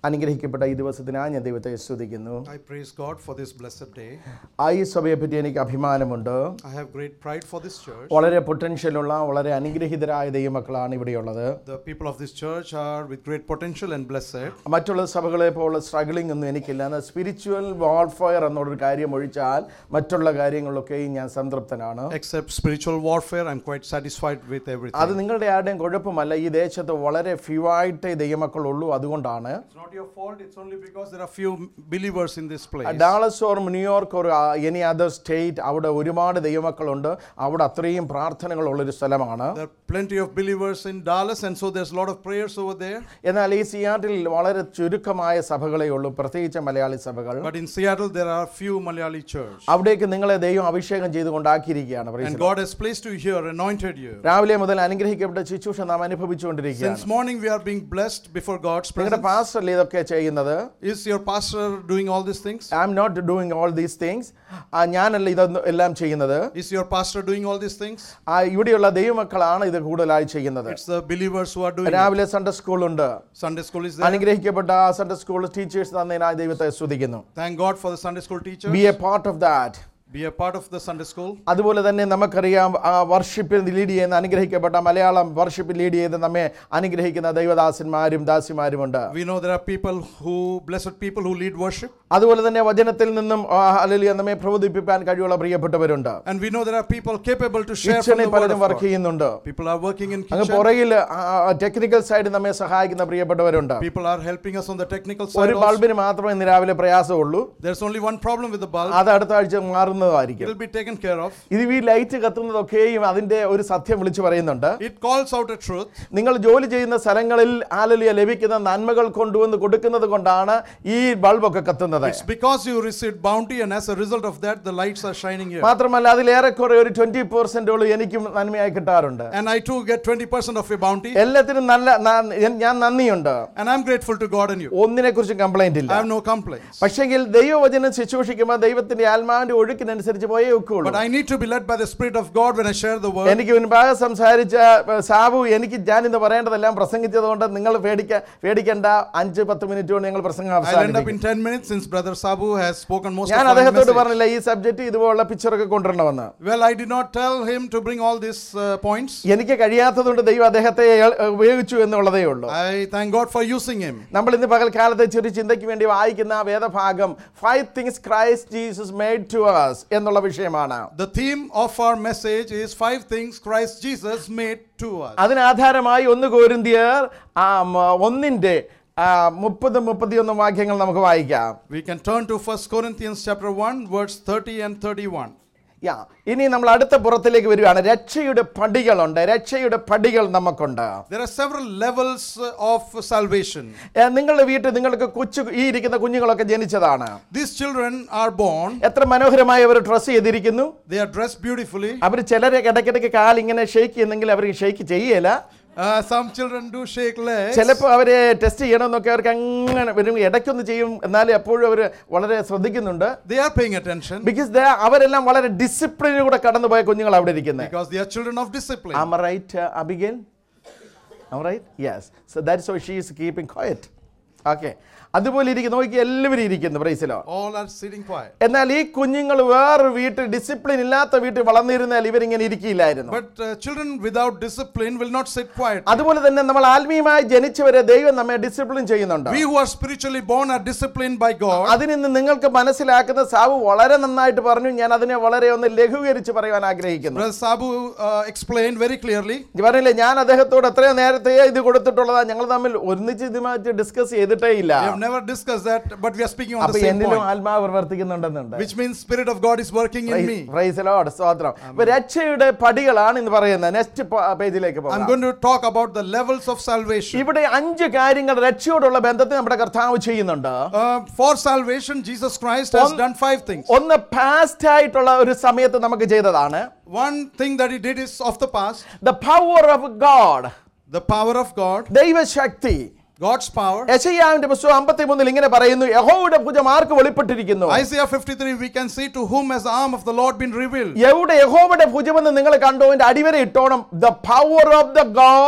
അനുഗ്രഹിക്കപ്പെട്ട ഈ ദിവസത്തിനായി ഞാൻ ദൈവത്തെ സ്തുതിക്കുന്നു I praise God for this blessed day. ആ ഈ സഭയെ പറ്റി എനിക്ക് അഭിമാനമുണ്ട് I have great pride for this church. വളരെ പൊട്ടൻഷ്യലുള്ള വളരെ അനുഗ്രഹീതരായ ദൈവമക്കളാണ് ഇവിടെയുള്ളത് The people of this church are with great potential and blessed. മറ്റുള്ള സഭകളെ പോലുള്ള സ്ട്രഗിളിംഗ് ഒന്നും എനിക്കില്ല എന്നാൽ സ്പിരിച്വൽ വാർഫെയർ എന്നുള്ളൊരു കാര്യം ഒഴിച്ചാൽ മറ്റുള്ള കാര്യങ്ങളൊക്കെയും ഞാൻ സംതൃപ്തനാണ് Except spiritual warfare, I'm quite satisfied with everything. അത് നിങ്ങളുടെ ആരുടെയും കുഴപ്പമല്ല ഈ ദേശത്ത് വളരെ ഫ്യൂവായിട്ടേ ദൈവമക്കളുള്ളൂ അതുകൊണ്ടാണ് It's not your fault, it's only because there are few believers in this place. Dallas or New York or any other state അവിടെ ഒരുപാട് ദൈവമക്കളുണ്ട് അവിടെ അത്രയും പ്രാർത്ഥനകളുള്ളൊരു സ്ഥലമാണ് There are plenty of believers in Dallas, and so there's a lot of prayers over there. എന്നാൽ ഈ Seattle വളരെ ചുരുക്കമായ സഭകളേ ഉള്ളൂ പ്രത്യേകിച്ച് മലയാളി സഭകൾ But in Seattle, there are few Malayali church. അവിടേക്ക് നിങ്ങളെ ദൈവം അഭിഷേകം ചെയ്ത് കൊണ്ടാക്കിയിരിക്കുകയാണ് praise And the Lord. God has placed you here, anointed you. രാവിലെ മുതൽ അനുഗ്രഹിക്കപ്പെട്ട ശുശ്രൂഷ നാം അനുഭവിച്ചുകൊണ്ടിരിക്കുകയാണ് Since morning, we are being blessed before God's നിങ്ങളുടെ presence. പാസ്റ്റർ ഇതൊക്കെ ചെയ്യുന്നത് Is your pastor doing all these things? I am not doing all these things ഞാനല്ല ഇതൊന്നും എല്ലാം ചെയ്യുന്നത് Is your pastor doing all these things? ആ, ഇവിടെയുള്ള ദൈവമക്കളാണ് ഇത് കൂടുതലായി ചെയ്യുന്നത് It's the believers who are doing it. രാവിലെ സൺഡേ സ്കൂളുണ്ട് Sunday school is there. അനുഗ്രഹിക്കപ്പെട്ട സൺഡേ സ്കൂൾ ടീച്ചേഴ്സ് തന്നതിനായി ദൈവത്തെ സ്തുതിക്കുന്നു Thank God for the Sunday school teachers. Be a part of that Be a part of the Sunday school. അതുപോലെ തന്നെ നമുക്കറിയാം ആ വർഷിപ്പിൽ ലീഡ് ചെയ്യുന്ന അനുഗ്രഹിക്കപ്പെട്ട മലയാളം വർഷിപ്പിൽ ലീഡ് ചെയ്ത് നമ്മെ അനുഗ്രഹിക്കുന്ന ദൈവദാസന്മാരും ദാസിമാരുമുണ്ട് We know there are people who, blessed people who lead worship. അതുപോലെ തന്നെ വചനത്തിൽ നിന്നും അല്ലെങ്കിൽ നമ്മെ പ്രബോധിപ്പിക്കാൻ കഴിവുള്ള പ്രിയപ്പെട്ടവരുണ്ട് And we know there are people capable to share from കിച്ചണിൽ the word പലരും of വർക്ക് God. ചെയ്യുന്നുണ്ട് People are working in അങ്ങ് kitchen. പുറകിൽ ടെക്നിക്കൽ സൈഡ് നമ്മെ സഹായിക്കുന്ന പ്രിയപ്പെട്ടവരുണ്ട് People are helping us on the technical side ഒരു also. ബൾബിന് മാത്രമേ ഇന്ന് രാവിലെ പ്രയാസമുള്ളൂ There's only one problem with the bulb. അത് അടുത്ത ആഴ്ച It മാറുന്നതായിരിക്കും will be taken care of. ഇത് ഈ ലൈറ്റ് കത്തുന്നതൊക്കെയും അതിന്റെ ഒരു സത്യം വിളിച്ചു പറയുന്നുണ്ട് It calls out a truth. നിങ്ങൾ ജോലി ചെയ്യുന്ന സ്ഥലങ്ങളിൽ ആലലിയ ലഭിക്കുന്ന നന്മകൾ കൊണ്ടുവന്ന് കൊടുക്കുന്നത് കൊണ്ടാണ് ഈ ബൾബൊക്കെ കത്തുന്നത് It's because you received bounty, and as a result of that, the lights are shining here. മാത്രമല്ല അതിലേറെക്കുറെ ഒരു ട്വന്റി പെർസെന്റോളം എനിക്കും നന്മയായി കിട്ടാറുണ്ട് And I too get 20% of your bounty. എല്ലാത്തിനും നല്ല ന- ഞാൻ നന്ദിയുണ്ട് And I'm grateful to God and you. ഒന്നിനെ കുറിച്ചും കംപ്ലൈന്റ് I ഇല്ല have no complaints. പക്ഷെങ്കിൽ ദൈവവചനം ശുശ്രൂഷിക്കുമ്പോൾ ദൈവത്തിന്റെ ആത്മാവിന്റെ ഒഴുക്കിനനുസരിച്ച് പോയേ ഒക്കുള്ളൂ But I need to be led by the Spirit of God when I share the word. എനിക്ക് മുൻപാകെ സംസാരിച്ച ഏ, സാബു എനിക്ക് ഞാൻ ഇന്ന് പറയേണ്ടതെല്ലാം പ്രസംഗിച്ചതുകൊണ്ട് നിങ്ങൾ പേടിക്ക പേടിക്കേണ്ട അഞ്ച് പത്ത് മിനിറ്റ് കൊണ്ട് ഞങ്ങൾ പ്രസംഗം I'll end up അവസാനിപ്പിക്കും in 10 minutes since Brother Sabu has spoken most ഞാൻ of our അദ്ദേഹത്തോട് message. പറഞ്ഞില്ല ഈ സബ്ജക്റ്റ് ഇതുപോലുള്ള പിക്ചറൊക്കെ കൊണ്ടുവരണമെന്ന് Well, I did not tell him to bring all these uh, points. എനിക്ക് കഴിയാത്തതുകൊണ്ട് ദൈവം അദ്ദേഹത്തെ ഏ- ഉപയോഗിച്ചു എന്നുള്ളതേ ഉള്ളൂ I thank God for using him. നമ്മൾ ഇന്ന് പകൽക്കാലത്തെ ചെറു ചിന്തയ്ക്ക് വേണ്ടി വായിക്കുന്ന ആ വേദഭാഗം five things Christ Jesus made to us എന്നുള്ള വിഷയമാണ് The theme of our message is five things Christ Jesus made to us. അതിനാധാരമായി ഒന്ന് കോരിന്തിയർ ആ മ- ഒന്നിന്റെ ആ, മുപ്പതും മുപ്പത്തിയൊന്നും വാക്യങ്ങൾ നമുക്ക് വായിക്കാം We can turn to 1 Corinthians chapter 1 verse 30 and 31. യാ ഇനി നമ്മൾ അടുത്ത പുറത്തിലേക്ക് വരികയാണ് രക്ഷയുടെ പടികളുണ്ട് രക്ഷയുടെ പടികൾ നമുക്കുണ്ട് There are several levels uh, of salvation. ഏ, നിങ്ങളുടെ വീട്ടിൽ നിങ്ങൾക്ക് കൊച്ചു ഈ ഇരിക്കുന്ന കുഞ്ഞുങ്ങളൊക്കെ ജനിച്ചതാണ് These children are born, എത്ര മനോഹരമായി അവർ ഡ്രസ്സ് ചെയ്തിരിക്കുന്നു they are dressed beautifully. അവർ ചിലരെ ഇടയ്ക്കിടയ്ക്ക് കാൽ ഇങ്ങനെ ഷെയ്ക്ക് ചെയ്യുന്നെങ്കിൽ അവർ ഷെയ്ക്ക് ചെയ്യല Uh, some children do shake legs. ചിലപ്പോൾ അവരെ ടെസ്റ്റ് ചെയ്യണമെന്നൊക്കെ അവർക്ക് അങ്ങനെ വരും ഇടയ്ക്കൊന്ന് ചെയ്യും എന്നാലും എപ്പോഴും അവർ വളരെ ശ്രദ്ധിക്കുന്നുണ്ട് They are paying attention because അവരെല്ലാം വളരെ ഡിസിപ്ലിനിലൂടെ കടന്നുപോയ കുഞ്ഞുങ്ങൾ അവിടെ ഇരിക്കുന്നത് because they are children of discipline. Am I right, uh, Abigail? Am I right? Yes. So that's why she is keeping quiet. Okay. അതുപോലെ ഇരിക്കുന്നു നോക്കി എല്ലാവരും ഇരിക്കുന്നു പ്രൈസിലോ All are sitting quiet. എന്നാൽ ഈ കുഞ്ഞുങ്ങൾ വേറൊരു വീട്ടിൽ ഡിസിപ്ലിൻ ഇല്ലാത്ത വീട്ടിൽ വളർന്നിരുന്നാൽ ഇവരിങ്ങനെ ഇരിക്കില്ലായിരുന്നു But uh, children without discipline will not sit quiet. അതുപോലെ തന്നെ നമ്മൾ ആത്മീയമായി ജനിച്ചവരെ ദൈവം നമ്മെ ഡിസിപ്ലിൻ ചെയ്യുന്നുണ്ട് We who are spiritually born are disciplined by God. അതിൽ നിന്ന് നിങ്ങൾക്ക് മനസ്സിലാക്കുന്ന സാബു വളരെ നന്നായിട്ട് പറഞ്ഞു ഞാൻ അതിനെ വളരെ ഒന്ന് ലഘൂകരിച്ച് പറയാൻ ആഗ്രഹിക്കുന്നു Brother Sabu uh, explained very clearly. ഞാൻ പറഞ്ഞില്ലേ ഞാൻ അദ്ദേഹത്തോട് എത്രയോ നേരത്തെ ഇത് കൊടുത്തിട്ടുള്ളതാ ഞങ്ങൾ തമ്മിൽ ഒന്നിച്ച് ഇതുമായിട്ട് ഡിസ്കസ് ചെയ്തിട്ടേ ഇല്ല We have never discussed that, but we are speaking on അപ്പൊ the same എന്നിലും point. ആത്മാവ് പ്രവർത്തിക്കുന്നുണ്ടെന്നുണ്ട് Which means Spirit of God is working in me. Praise Lord സ്തോത്രം അപ്പൊ രക്ഷയുടെ പടികളാണ് ഇന്ന് പറയുന്നത് നെക്സ്റ്റ് പേജിലേക്ക് I'm പോകാം going to talk about the levels of salvation. ഇവിടെ അഞ്ച് കാര്യങ്ങൾ രക്ഷയോടുള്ള ബന്ധത്തിൽ നമ്മുടെ കർത്താവ് ചെയ്യുന്നുണ്ട് Uh, for salvation, Jesus Christ has On- done five things. ഒന്ന് പാസ്റ്റ് ആയിട്ടുള്ള ഒരു സമയത്ത് നമുക്ക് ചെയ്തതാണ് One thing that he did is of the past, the power of God the power of God, ദൈവശക്തി God's power. യശയ്യാവിന്റെ പുസ്തകം അമ്പത്തി മൂന്നിൽ ഇങ്ങനെ പറയുന്നു യഹോയുടെ ഭുജം ആർക്ക് വെളിപ്പെട്ടിരിക്കുന്നു Isaiah 53, we can see to whom has the arm of the Lord been revealed. എവിടെ യഹോവയുടെ ഭുജമെന്ന് നിങ്ങൾ കണ്ടോ അതിന്റെ അടിവര ഇട്ടോണം the power of the God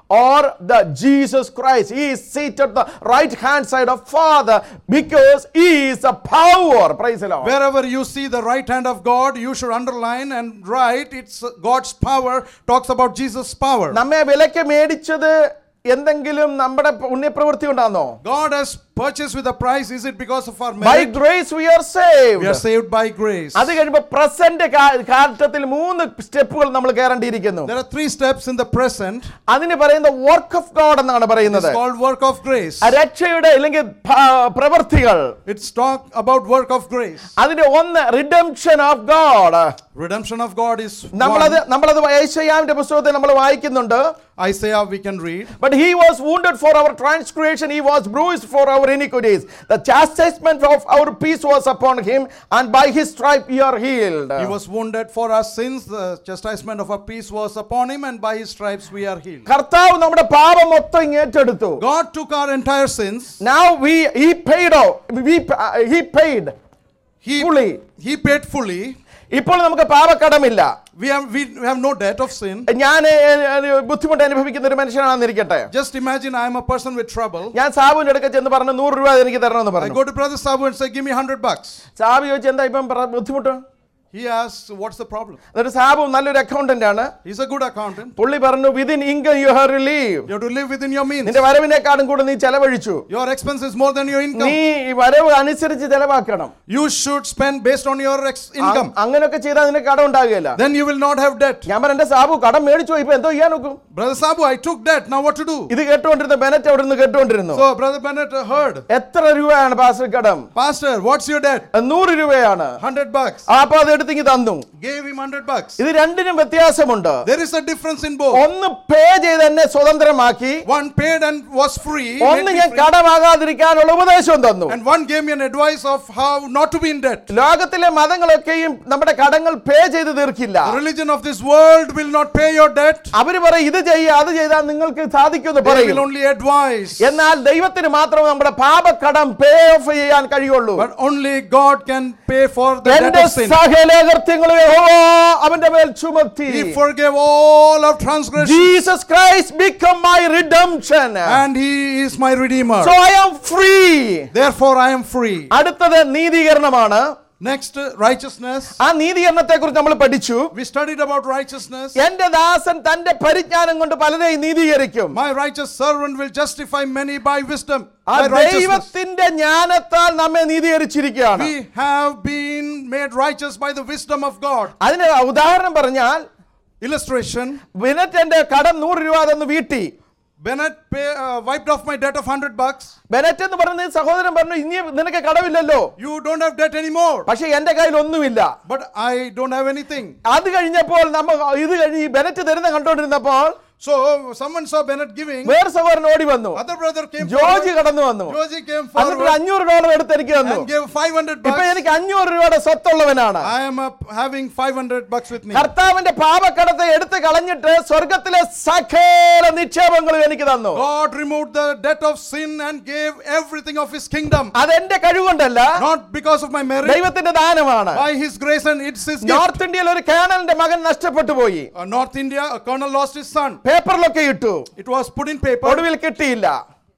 or the Jesus Christ. He is seated at the right hand side of Father because he is a power. Praise the Lord. Wherever you see the right hand of God, you should underline and write it's God's power, talks about Jesus' power. നമ്മെ വിലക്ക് മേടിച്ചത് എന്തെങ്കിലും നമ്മുടെ പുണ്യപ്രവൃത്തി ഉണ്ടാന്നോ God has purchased with a price. Is it because of our by merit? Grace we are We saved are saved by grace. അത് കഴിയുമ്പോൾ present കാലഘട്ടത്തിൽ മൂന്ന് സ്റ്റെപ്പുകൾ നമ്മൾ കയറേണ്ടിയിരിക്കുന്നു There are three steps in the present. അതിന് പറയുന്ന വർക്ക് ഓഫ് ഗോഡ് എന്നാണ് പറയുന്നത് It's called work of grace. ആ രക്ഷയുടെ അല്ലെങ്കിൽ ഭ- പ്രവൃത്തികൾ It's talk about work of grace. അതിന്റെ ഒന്ന് redemption of God Redemption of God is നമ്മളത് one. നമ്മളത് ഐശയാവിന്റെ പുസ്തകത്തിൽ നമ്മൾ വായിക്കുന്നുണ്ട് Isaiah we can read. But he was wounded for our transgression, he was bruised for our iniquities. The chastisement of our peace was upon him, and by his stripe we are healed. He was wounded for our sins. The chastisement of our peace was upon him, and by his stripes we are healed. കർത്താവ് നമ്മുടെ പാപം മൊത്തം ഇങ്ങ് ഏറ്റെടുത്തു God took our entire sins. Now we he paid out. We, uh, he paid. He, Fully. he paid fully. ഇപ്പോൾ നമുക്ക് പാപക്കടമില്ല We have, we have no debt of sin. ഞാൻ ഏഹ്, ബുദ്ധിമുട്ട് അനുഭവിക്കുന്ന ഒരു മനുഷ്യനാണെന്നിരിക്കട്ടെ Just imagine I am a person with trouble. ഞാൻ സാബുവിന്റെ അടുക്ക ചെന്ന് പറഞ്ഞു നൂറ് രൂപ എനിക്ക് തരണമെന്ന് I പറഞ്ഞു go to Brother Sabu and say, Give me 100 bucks. Sabu ചോദിച്ചു എന്താ ഇപ്പം പ്ര- ബുദ്ധിമുട്ട് He asks, What's the problem? എന്നിട്ട് സാബു നല്ലൊരു അക്കൗണ്ടന്റ് ആണ് He's a good accountant. പുള്ളി പറഞ്ഞു within income you have relieve You have to live within your means. നിന്റെ വരവിനേക്കാളും കൂടെ നീ ചെലവഴിച്ചു Your expense is more than your നീ income. ഈ വരവ് അനുസരിച്ച് ചെലവാക്കണം You should spend based on your ex- income. അ- അങ്ങനെയൊക്കെ ചെയ്താൽ നിനക്ക് കടം ഉണ്ടാകുകയില്ല Then you will not have debt. ഞാൻ പറഞ്ഞ എന്റെ സാബു കടം മേടിച്ചു ഇപ്പൊ എന്തോ ചെയ്യാൻ നോക്കും Brother Sabu, I took debt. Now what to do? ഇത് കേട്ടുകൊണ്ടിരുന്ന ബെനറ്റ് അവിടെ നിന്ന് കേട്ടുകൊണ്ടിരുന്നു So Brother Bennett uh, heard. എത്ര രൂപയാണ് പാസ്റ്റർ കടം Pastor, what's your debt? നൂറ് രൂപയാണ് 100 bucks. ആ, അപ്പൊ അത് എടുത്തിങ്ങി തന്നു Gave him 100 bucks. ഇത് രണ്ടിനും വ്യത്യാസമുണ്ട് There is a difference in both. ഒന്ന് പേ ചെയ്ത് എന്നെ സ്വതന്ത്രമാക്കി One paid and was free. ഒന്ന് made me ഞാൻ free. കടമാകാതിരിക്കാനുള്ള ഉപദേശം തന്നു And one gave me an advice of how not to be in debt. ലോകത്തിലെ മതങ്ങളൊക്കെയും നമ്മുടെ കടങ്ങൾ പേ ചെയ്ത് തീർക്കില്ല The religion of this world will not pay your debt. അവര് പറയും ഇത് ചെയ്യുക അത് ചെയ്താൽ നിങ്ങൾക്ക് സാധിക്കുമെന്ന് They will പറയും only advise. എന്നാൽ ദൈവത്തിന് മാത്രമേ നമ്മുടെ പാപക്കടം പേ ഓഫ് ചെയ്യാൻ കഴിയുള്ളൂ But only God can pay for the debt എന്റെ of sin. സകലകൃത്യങ്ങളും യഹോവ അവന്റെ മേൽ ചുമത്തി He forgave all our transgressions. Jesus Christ become my redemption And He is my Redeemer. so i am free Therefore, I am free. അടുത്തത് നീതീകരണമാണ് Next, uh, righteousness. ആ നീതീകരണത്തെ കുറിച്ച് നമ്മൾ പഠിച്ചു We studied about righteousness. എന്റെ ദാസൻ തന്റെ പരിജ്ഞാനം കൊണ്ട് പലരെയും നീതീകരിക്കും My righteous servant will justify many by wisdom. ആ By righteousness. ദൈവത്തിന്റെ ജ്ഞാനത്താൽ നമ്മെ നീതീകരിച്ചിരിക്കുകയാണ് We have been made righteous by the wisdom of God. അതിന് ഉദാഹരണം പറഞ്ഞാൽ Illustration വിനറ്റ് എന്റെ കടം നൂറ് രൂപ അതൊന്ന് വീട്ടി Bennett pay, uh, wiped off my debt of 100 bucks. Bennett എന്ന് പറഞ്ഞ സഹോദരൻ പറഞ്ഞു ഇനി നിനക്ക് കടമില്ലല്ലോ You don't have debt anymore. പക്ഷെ എന്റെ കയ്യിൽ ഒന്നുമില്ല But I don't have anything. അത് കഴിഞ്ഞപ്പോൾ നമ്മ ഇത് കഴിഞ്ഞ് ഈ ബെനറ്റ് തരുന്ന കണ്ടുകൊണ്ടിരുന്നപ്പോൾ So someone saw Bennett giving. വേറെ സഹോദരൻ ഓടി വന്നു Other brother came George forward. കടന്നു വന്നു Josie came എന്നിട്ട് ഒരു forward അഞ്ഞൂറ് ഡോളർ എടുത്ത് എനിക്ക് തന്നു and gave 500 ഇപ്പൊ bucks. എനിക്ക് അഞ്ഞൂറ് രൂപയുടെ സ്വത്തുള്ളവനാണ് I am uh, having 500 bucks with me. കർത്താവിന്റെ പാപക്കടത്തെ എടുത്ത് കളഞ്ഞിട്ട് സ്വർഗത്തിലെ സകല നിക്ഷേപങ്ങളും എനിക്ക് തന്നു God removed the debt of sin and gave everything of His kingdom. അതെന്റെ കഴിവുകൊണ്ടല്ല Not because of my merit, ദൈവത്തിന്റെ ദാനമാണ് by His grace and it's His gift. North ഇന്ത്യയിൽ ഒരു കേണലിന്റെ മകൻ നഷ്ടപ്പെട്ടു പോയി Uh, North India, a colonel lost his son. പേപ്പറിലൊക്കെ ഇട്ടു It was put in paper. ഒടുവിൽ കിട്ടിയില്ല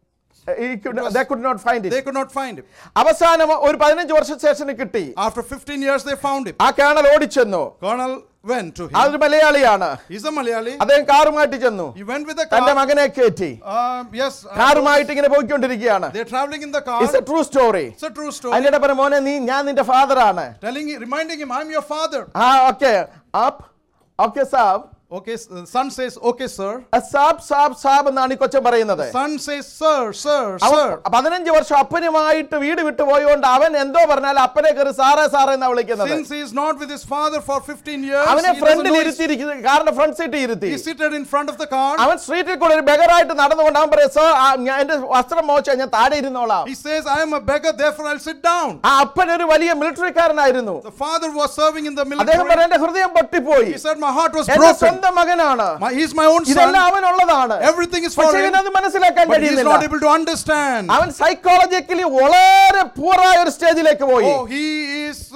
He could- they could not find it. They could not find him. അവസാനം ഒരു പതിനഞ്ച് വർഷ ശേഷം കിട്ടി After 15 years, they found him. ആ കേണൽ ഓടിച്ചെന്നു Colonel went to him. അതൊരു മലയാളിയാണ് He's a Malayali. അദ്ദേഹം കാറുമായിട്ട് ചെന്നു He went with the തന്റെ car. മകനെ കയറ്റി Um, yes, uh, കാറുമായിട്ട് ഇങ്ങനെ പോയിക്കൊണ്ടിരിക്കുകയാണ് they're traveling in the car. It's a true story It's a true story. അതിന്റെ പറഞ്ഞ മോനെ നീ ഞാൻ നിന്റെ ഫാദർ ആണ് Telling, him- reminding him, I'm your father. ആ okay up okay Sab Okay, s- the son says, okay, sir. Sab Sab Sab എന്നാണ് ഈ കൊച്ചൻ പറയുന്നത് Son says, sir, sir, അവൻ sir. പതിനഞ്ച് വർഷം അപ്പനുമായിട്ട് വീട് വിട്ടു പോയോണ്ട് അവൻ എന്തോ പറഞ്ഞാൽ അപ്പനെ കയറി സാറേ സാറേ എന്നാ വിളിക്കുന്നത് Since he is not with his father for 15 years, അവനെ he doesn't ഫ്രണ്ടിൽ know his- ഇരുത്തിയിരിക്കുന്നത് കാറിന്റെ ഫ്രണ്ട് സീറ്റ് ഇരുത്തി he's seated in front of the car. അവൻ സ്ട്രീറ്റിൽ കൂടെ ഒരു ബെഗറായിട്ട് നടന്നുകൊണ്ട് അവൻ പറയും സർ ഞാൻ എന്റെ വസ്ത്രം മോശം ഞാൻ താഴെ ഇരുന്നോളാം He says, I am a beggar, therefore I'll sit down. ആ അപ്പൻ ഒരു വലിയ മിലിറ്ററിക്കാരനായിരുന്നു The father was serving in the അദ്ദേഹം military. പറഞ്ഞു എന്റെ ഹൃദയം പൊട്ടിപ്പോയി He said, My heart was എന്റെ broken. സ്വന്തം മകനാണ് My, he's my own son. ഇതെല്ലാം അവനുള്ളതാണ് Everything is for പക്ഷെ him. ഇവനത് മനസ്സിലാക്കാൻ But he is കഴിയുന്നില്ല not able to understand. അവൻ സൈക്കോളജിക്കലി വളരെ പൂറായ ഒരു സ്റ്റേജിലേക്ക് പോയി Oh, he is uh,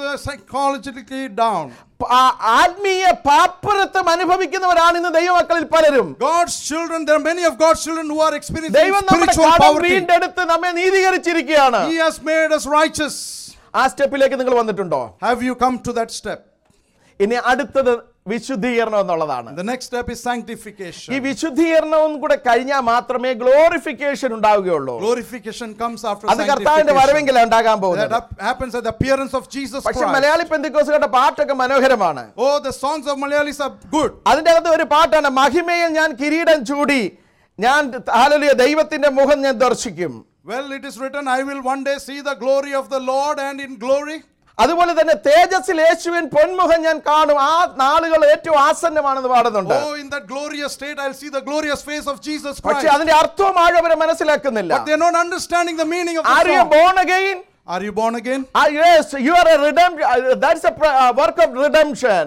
uh, psychologically down. ആ- ആത്മീയ പാപ്പരത്വം അനുഭവിക്കുന്നവരാണ് ഇന്ന് ദൈവമക്കളിൽ പലരും God's children, there are many of God's children who are experiencing ദൈവം നമ്മുടെ spiritual കടം poverty. വീണ്ടെടുത്ത് നമ്മെ നീതീകരിച്ചിരിക്കുകയാണ് He has made us righteous. ആ സ്റ്റെപ്പിലേക്ക് നിങ്ങൾ വന്നിട്ടുണ്ടോ Have you come to that step? ഇനി അടുത്തത് വിശുദ്ധീകരണം എന്നുള്ളതാണ് The next step is ഈ sanctification. വിശുദ്ധീകരണവും കൂടെ കഴിഞ്ഞാൽ മാത്രമേ ഗ്ലോറിഫിക്കേഷൻ ഉണ്ടാവുകയുള്ളൂ Glorification comes after അത് കർത്താവിന്റെ sanctification. വരവെങ്കിലാണ് ഉണ്ടാകാൻ That പോകുന്നത് up- happens at the appearance of Jesus പക്ഷെ Christ. മലയാളി പെന്തിക്കോസുകളുടെ പാട്ടൊക്കെ മനോഹരമാണ് Oh, the songs of Malayalis are good. അതിന്റെ അകത്ത് ഒരു പാട്ടാണ് മഹിമയിൽ ഞാൻ കിരീടം ചൂടി ഞാൻ ഹാലലിയ ദൈവത്തിന്റെ മുഖം ഞാൻ ദർശിക്കും Well, it is written, I will one day see the glory of the Lord, and in glory അതുപോലെ തന്നെ തേജസ്സിൽ യേശുവിൻ പൊന്മുഖം ഞാൻ കാണും ആ നാളുകൾ ഏറ്റവും ആസന്നമാണെന്ന് പാടുന്നുണ്ട് Oh, in that glorious state, I'll see the glorious face of Jesus പക്ഷെ Christ. അതിന്റെ അർത്ഥവും ആഴം അവരെ മനസ്സിലാക്കുന്നില്ല But they're not understanding the meaning of Are the you song. born again? Are you born again? Ah, yes, you are a redemption. That's a pr- uh, work of redemption.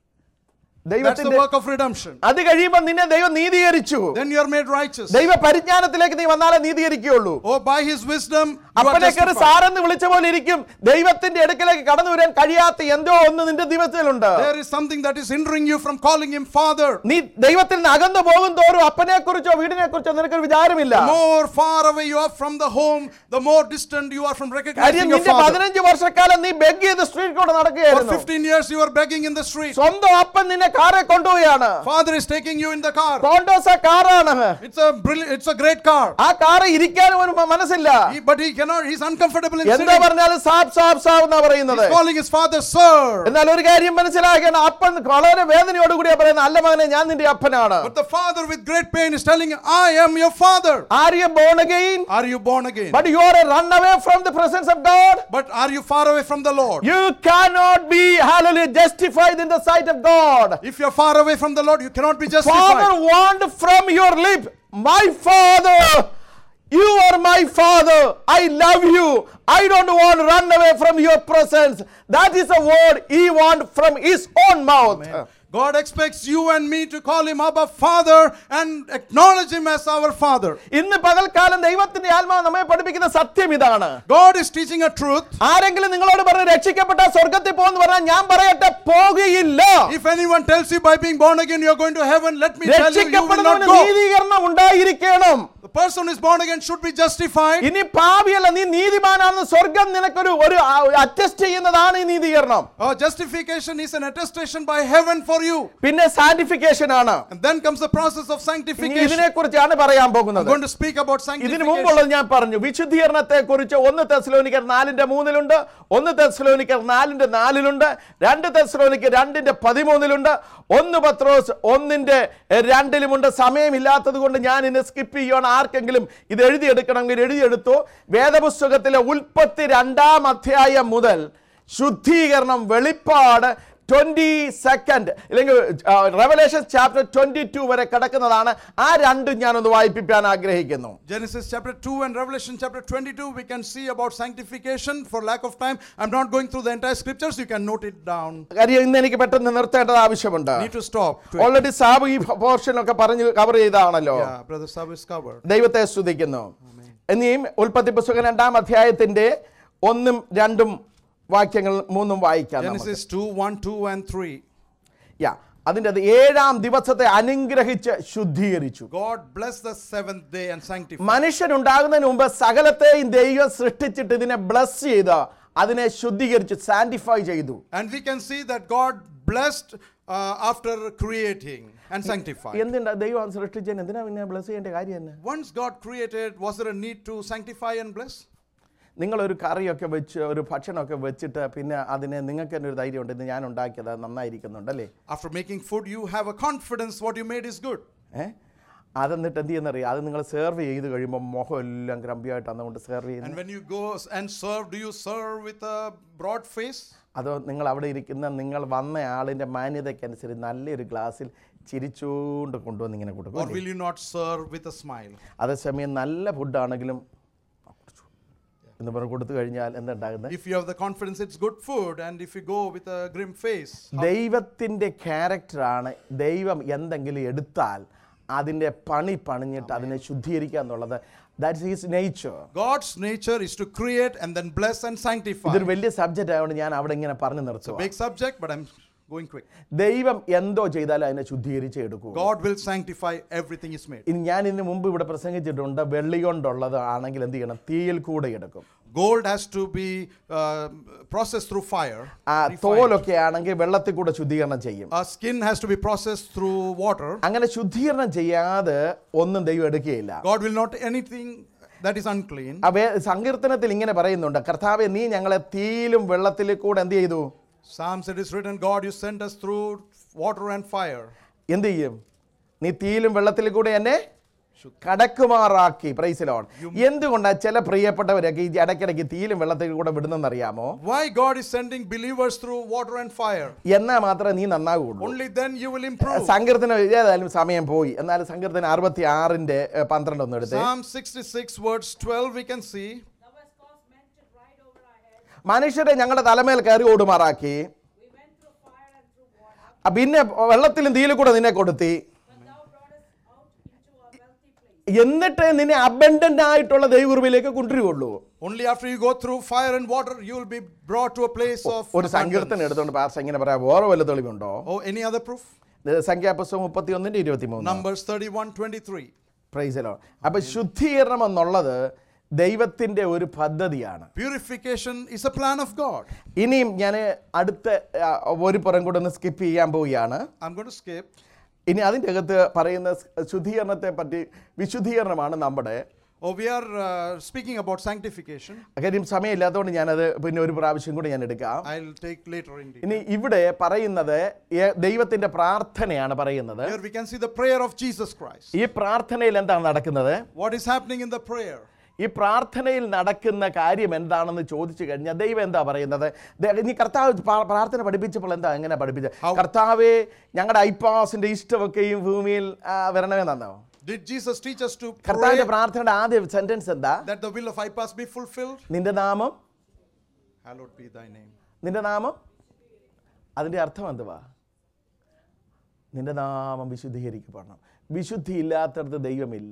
That's the ദൈവത്തിന്റെ work of redemption. അത് കഴിയുമ്പോൾ നിന്നെ ദൈവം നീതീകരിച്ചു Then you are made righteous. ദൈവ പരിജ്ഞാനത്തിലേക്ക് നീ വന്നാലേ നീതീകരിക്കുകയുള്ളൂ Oh, by his wisdom, you are അപ്പനെ കയറി justified. സാറെന്ന് വിളിച്ച പോലെ ഇരിക്കും ദൈവത്തിന്റെ അടുക്കലേക്ക് കടന്നു വരാൻ കഴിയാത്ത എന്തോ ഒന്ന് നിന്റെ ദിവസത്തിലുണ്ട് There is something that is hindering you from calling him Father. നീ ദൈവത്തിൽ നിന്ന് അകന്നു പോകും തോറും അപ്പനെ കുറിച്ചോ വീടിനെ കുറിച്ചോ നിനക്കൊരു വിചാരമില്ല The more far away you are from the home, the more distant you are from കാര്യം recognizing your നിന്റെ father. പതിനഞ്ച് വർഷക്കാലം നീ ബെഗ് ചെയ്ത് സ്ട്രീറ്റ് കൂടെ For നടക്കുകയായിരുന്നു 15 years, you are begging in the street. സ്വന്തം അപ്പൻ നിന്നെ കാറെ കൊണ്ടുപോയാണ് Father is taking you in the car. കോണ്ടോസ് ആ കാറാണ് It's a brilliant, it's a great car. ആ കാറ് ഇരിക്കാനും ഒരു മ- മനസ്സില്ല He- but he cannot, he's uncomfortable in എന്താ sitting. പറഞ്ഞാലും സാബ് സാബ് സാബ് എന്നാ പറയുന്നത് He's calling his father, Sir. എന്നാൽ ഒരു കാര്യം മനസ്സിലാക്കണം അപ്പൻ വളരെ വേദനയോടുകൂടിയാ പറയുന്നത് അല്ല മകനെ ഞാൻ നിന്റെ അപ്പനാണ് But the father, with great pain, is telling him, I am your father. Are you born again Are you born again? But you are run away from the presence of God But are you far away from the Lord? You cannot be hallelujah justified in the sight of God. If you're far away from the Lord, you cannot be Father justified. want from your lip, my father. You are my father. I love you. I don't want to run away from your presence. That is a word he want from his own mouth. God expects you and me to call him Abba Father and acknowledge him as our Father. ഇന്ന് പകൽക്കാലം ദൈവത്തിന്റെ ആത്മാവ് നമ്മെ പഠിപ്പിക്കുന്ന സത്യം ഇതാണ് God is teaching a truth. ആരെങ്കിലും നിങ്ങളോട് പറഞ്ഞ് രക്ഷിക്കപ്പെട്ട സ്വർഗത്തിൽ പോകുന്നു പറഞ്ഞാൽ ഞാൻ പറയട്ടെ പോകുകയില്ല If anyone tells you by being born again you're going to heaven, let me tell you, you will not രക്ഷിക്കപ്പെടുന്നവന് go. നീതീകരണം ഉണ്ടായിരിക്കണം The person who is born again should be justified. ഇനി പാപിയല്ല നീ നീതിമാനാണെന്ന് സ്വർഗം നിനക്കൊരു ഒരു അറ്റസ്റ്റ് ചെയ്യുന്നതാണ് ഈ നീതീകരണം Uh, justification is an attestation by heaven for you. പിന്നെ സാന്റിഫിക്കേഷൻ ആണ് And then comes the process of ഇനി sanctification. ഇതിനെ കുറിച്ചാണ് പറയാൻ I'm പോകുന്നത് going to speak about ഇതിനു sanctification. മുമ്പുള്ളത് ഞാൻ പറഞ്ഞു വിശുദ്ധീകരണത്തെ കുറിച്ച് ഒന്ന് തെസ്ലോനിക്കർ നാലിന്റെ മൂന്നിലുണ്ട് ഒന്ന് തെസ്ലോനിക്കർ നാലിന്റെ നാലിലുണ്ട് രണ്ട് തെസ്ലോനിക്കർ രണ്ടിന്റെ പതിമൂന്നിലുണ്ട് ഒന്ന് പത്രോസ് ഒന്നിന്റെ രണ്ടിലുമുണ്ട് സമയമില്ലാത്തത് കൊണ്ട് ഞാൻ ഇന്ന് സ്കിപ്പ് ചെയ്യുകയാണ് ആർക്കെങ്കിലും ഇത് എഴുതിയെടുക്കണമെങ്കിൽ എഴുതിയെടുത്തു വേദപുസ്തകത്തിലെ ഉൽപ്പത്തി രണ്ടാം അധ്യായം മുതൽ ശുദ്ധീകരണം വെളിപ്പാട് ട്വന്റി സെക്കൻഡ് അല്ലെങ്കിൽ റെവലേഷൻ ചാപ്റ്റർ ട്വന്റി ടു വരെ കിടക്കുന്നതാണ് ആ രണ്ടും ഞാനൊന്ന് വായിപ്പിക്കാൻ ആഗ്രഹിക്കുന്നു Genesis chapter 2 and Revelation chapter 22, we can see about sanctification. For lack of time, I'm not going through the entire scriptures. You can note it down. കാര്യം ഇന്ന് എനിക്ക് പെട്ടെന്ന് നിർത്തേണ്ടത് ആവശ്യമുണ്ട് Need to stop. to- already Sab ഈ portion ഒക്കെ പറഞ്ഞ് cover ചെയ്താണല്ലോ Yeah, Brother Sab is covered. ദൈവത്തെ സ്തുതിക്കുന്നു ഇനിയും ഉൽപ്പത്തി പുസ്തകം രണ്ടാം അധ്യായത്തിന്റെ ഒന്നും രണ്ടും വാക്യങ്ങൾ മൂന്നും വായിക്കാം നമുക്ക്. Genesis 2 1, 2, and 3. യാ അതിൻ്റെ അത് ഏഴാം ദിവസത്തെ അനുഗ്രഹിച്ച് ശുദ്ധീകരിച്ചു God blessed the seventh day and sanctified. മനുഷ്യനുണ്ടാകുന്നതിന് മുമ്പ് സകലത്തെയും ദൈവം സൃഷ്ടിച്ചിട്ട് ഇതിനെ ബ്ലസ് ചെയ്ത് അതിനെ ശുദ്ധീകരിച്ചു സാന്റിഫൈ ചെയ്തു And we can see that God blessed uh, after creating and sanctified. എന്തുണ്ടാ ദൈവം സൃഷ്ടിച്ചതിന് എന്തിനാ പിന്നെ ബ്ലസ് ചെയ്യേണ്ട കാര്യം തന്നെ Once God created, was there a need to sanctify and bless? നിങ്ങളൊരു കറിയൊക്കെ വെച്ച് ഒരു ഭക്ഷണമൊക്കെ വെച്ചിട്ട് പിന്നെ അതിനെ നിങ്ങൾക്ക് തന്നെ ഒരു ധൈര്യമുണ്ട് ഇത് ഞാൻ ഉണ്ടാക്കിയത് അത് നന്നായിരിക്കുന്നുണ്ട് അല്ലേ After making food, you have a confidence what you made is good. ഏ അതെന്നിട്ട് എന്ത് ചെയ്യുന്നറിയാം അത് നിങ്ങൾ സെർവ് ചെയ്ത് കഴിയുമ്പോൾ മുഖം എല്ലാം ഗ്രമ്പിയായിട്ട് അതുകൊണ്ട് സെർവ് And ചെയ്യുന്നു when you go and serve, do you serve with a broad face? അതോ നിങ്ങൾ അവിടെ ഇരിക്കുന്ന നിങ്ങൾ വന്ന ആളിൻ്റെ മാന്യതയ്ക്കനുസരിച്ച് നല്ലൊരു ഗ്ലാസ്സിൽ ചിരിച്ചുകൊണ്ട് കൊണ്ടുവന്ന് ഇങ്ങനെ കൊടുക്കും Or അല്ലേ? will you not serve with a smile? അതേസമയം നല്ല ഫുഡാണെങ്കിലും എന്ന് പറഞ്ഞ് കൊടുത്തു കഴിഞ്ഞാൽ എന്തുണ്ടാകുന്നത് If you have the confidence it's good food, and if you go with a grim face, ദൈവത്തിൻ്റെ ക്യാരക്ടറാണ് ദൈവം എന്തെങ്കിലും എടുത്താൽ അതിൻ്റെ പണി പണിഞ്ഞിട്ട് അതിനെ ശുദ്ധീകരിക്കുക എന്നുള്ളത് that's his nature God's nature is to create and then bless and sanctify. ഇതൊരു വലിയ സബ്ജക്റ്റ് ആയതുകൊണ്ട് ഞാൻ അവിടെ ഇങ്ങനെ പറഞ്ഞു നിർത്തുക Big subject, but I'm going quick. ദൈവം എന്തോ ചെയ്താലും അതിനെ ശുദ്ധീകരിച്ച് എടുക്കൂ God will sanctify everything is made. ഇനി ഞാൻ ഇതിന് മുമ്പ് ഇവിടെ പ്രസംഗിച്ചിട്ടുണ്ട് വെള്ളി കൊണ്ടുള്ളത് ആണെങ്കിൽ എന്ത് ചെയ്യണം തീയിൽ കൂടെ എടുക്കും Gold has to be uh, processed through fire. ആ തോലൊക്കെ ആണെങ്കിൽ വെള്ളത്തിൽ കൂടെ ശുദ്ധീകരണം ചെയ്യും Our skin has to be processed through water. അങ്ങനെ ശുദ്ധീകരണം ചെയ്യാതെ ഒന്നും ദൈവം എടുക്കുകയില്ല God will not anything that is unclean. ആ വേ- സങ്കീർത്തനത്തിൽ ഇങ്ങനെ പറയുന്നുണ്ട് കർത്താവെ നീ ഞങ്ങളെ തീയിലും വെള്ളത്തിൽ കൂടെ എന്ത് ചെയ്തു Psalms it is written, God, you sent us through water and fire. എന്ത് ചെയ്യും നീ തീയിലും വെള്ളത്തിൽ കൂടെ എന്നെ കടക്കുമാറാക്കി പ്രൈസിലോൺ എന്തുകൊണ്ടാ ചില പ്രിയപ്പെട്ടവരൊക്കെ ഈ ഇടയ്ക്കിടയ്ക്ക് തീയിലും വെള്ളത്തിൽ കൂടെ വിടുന്നെന്നറിയാമോ Why God is sending believers through water and fire? എന്നാ മാത്രമേ നീ നന്നാകുള്ളൂ Only then you will improve. സങ്കീർത്തനം ഏതായാലും സമയം പോയി എന്നാൽ സങ്കീർത്തനം അറുപത്തി ആറിന്റെ പന്ത്രണ്ട് ഒന്ന് എടുത്ത് Psalm 66, verse 12, we can see. Thou hast caused men to ride over our heads. മനുഷ്യരെ ഞങ്ങളുടെ തലമേൽ കയറി ഓടുമാറാക്കി We went through fire and through water, ആ, പിന്നെ വെള്ളത്തിലും തീയിലും കൂടെ നിന്നെ കൊടുത്തി but thou broughtest out into a wealthy place. എന്നിട്ട് നിന്നെ അബൻഡന്റ് ആയിട്ടുള്ള ദൈവകുറിവിലേക്ക് കൊണ്ടുവരുള്ളൂ Only after you go through fire and water, you will be brought to a place of. ഒരു സങ്കീർത്തനം abundance. എടുത്തോണ്ട് പാർസ് ഇങ്ങനെ പറയാം വേറെ വല്ല തെളിവുണ്ടോ Oh, any other proof? ഇത് സംഖ്യാപുസ്തകം മുപ്പത്തി ഒന്നിന്റെ ഇരുപത്തി മൂന്ന് Numbers 31, 23. പ്രൈസലോ അപ്പൊ ശുദ്ധീകരണം എന്നുള്ളത് ദൈവത്തിന്റെ ഒരു പദ്ധതിയാണ് Purification is a plan of God. ഇനിയും ഞാൻ അടുത്ത ആ, ഒരു പുറം കൂടെ ഒന്ന് സ്കിപ്പ് ചെയ്യാൻ പോവുകയാണ് I'm going to skip. ഇനി അതിൻ്റെ അകത്ത് പറയുന്ന ശുദ്ധീകരണത്തെ പറ്റി വിശുദ്ധീകരണമാണ് നമ്മുടെ Oh, we are uh, speaking about sanctification. കാര്യം സമയമില്ലാത്തതുകൊണ്ട് ഞാനത് പിന്നെ ഒരു പ്രാവശ്യം കൂടി ഞാൻ എടുക്കാം I'll take later in detail. ഇനി ഇവിടെ പറയുന്നത് ഏ- ദൈവത്തിന്റെ പ്രാർത്ഥനയാണ് പറയുന്നത് Here we can see the prayer of Jesus Christ. ഈ പ്രാർത്ഥനയിൽ എന്താണ് നടക്കുന്നത് What is happening in the prayer? ഈ പ്രാർത്ഥനയിൽ നടക്കുന്ന കാര്യം എന്താണെന്ന് ചോദിച്ചു കഴിഞ്ഞാൽ ദൈവം എന്താ പറയുന്നത് ദേ- ഇനി കർത്താവ് പ്രാ- പ്രാർത്ഥന പഠിപ്പിച്ചപ്പോൾ എന്താ എങ്ങനെ പഠിപ്പിച്ചത് How- കർത്താവെ ഞങ്ങളുടെ ഐപ്പാസിന്റെ ഇഷ്ടമൊക്കെയും ഭൂമിയിൽ ആ, വരണമേ നന്നോ Did Jesus teach us to pray കർത്താവിന്റെ പ്രാർത്ഥനയുടെ ആദ്യ സെന്റൻസ് എന്താ that the will of IPAS be fulfilled? നിന്റെ നാമം Hallowed be thy name. നിന്റെ നാമം അതിന്റെ അർത്ഥം എന്തുവാ നിന്റെ നാമം വിശുദ്ധീകരിക്കപ്പെടണം വിശുദ്ധി ഇല്ലാത്തടത്ത് ദൈവമില്ല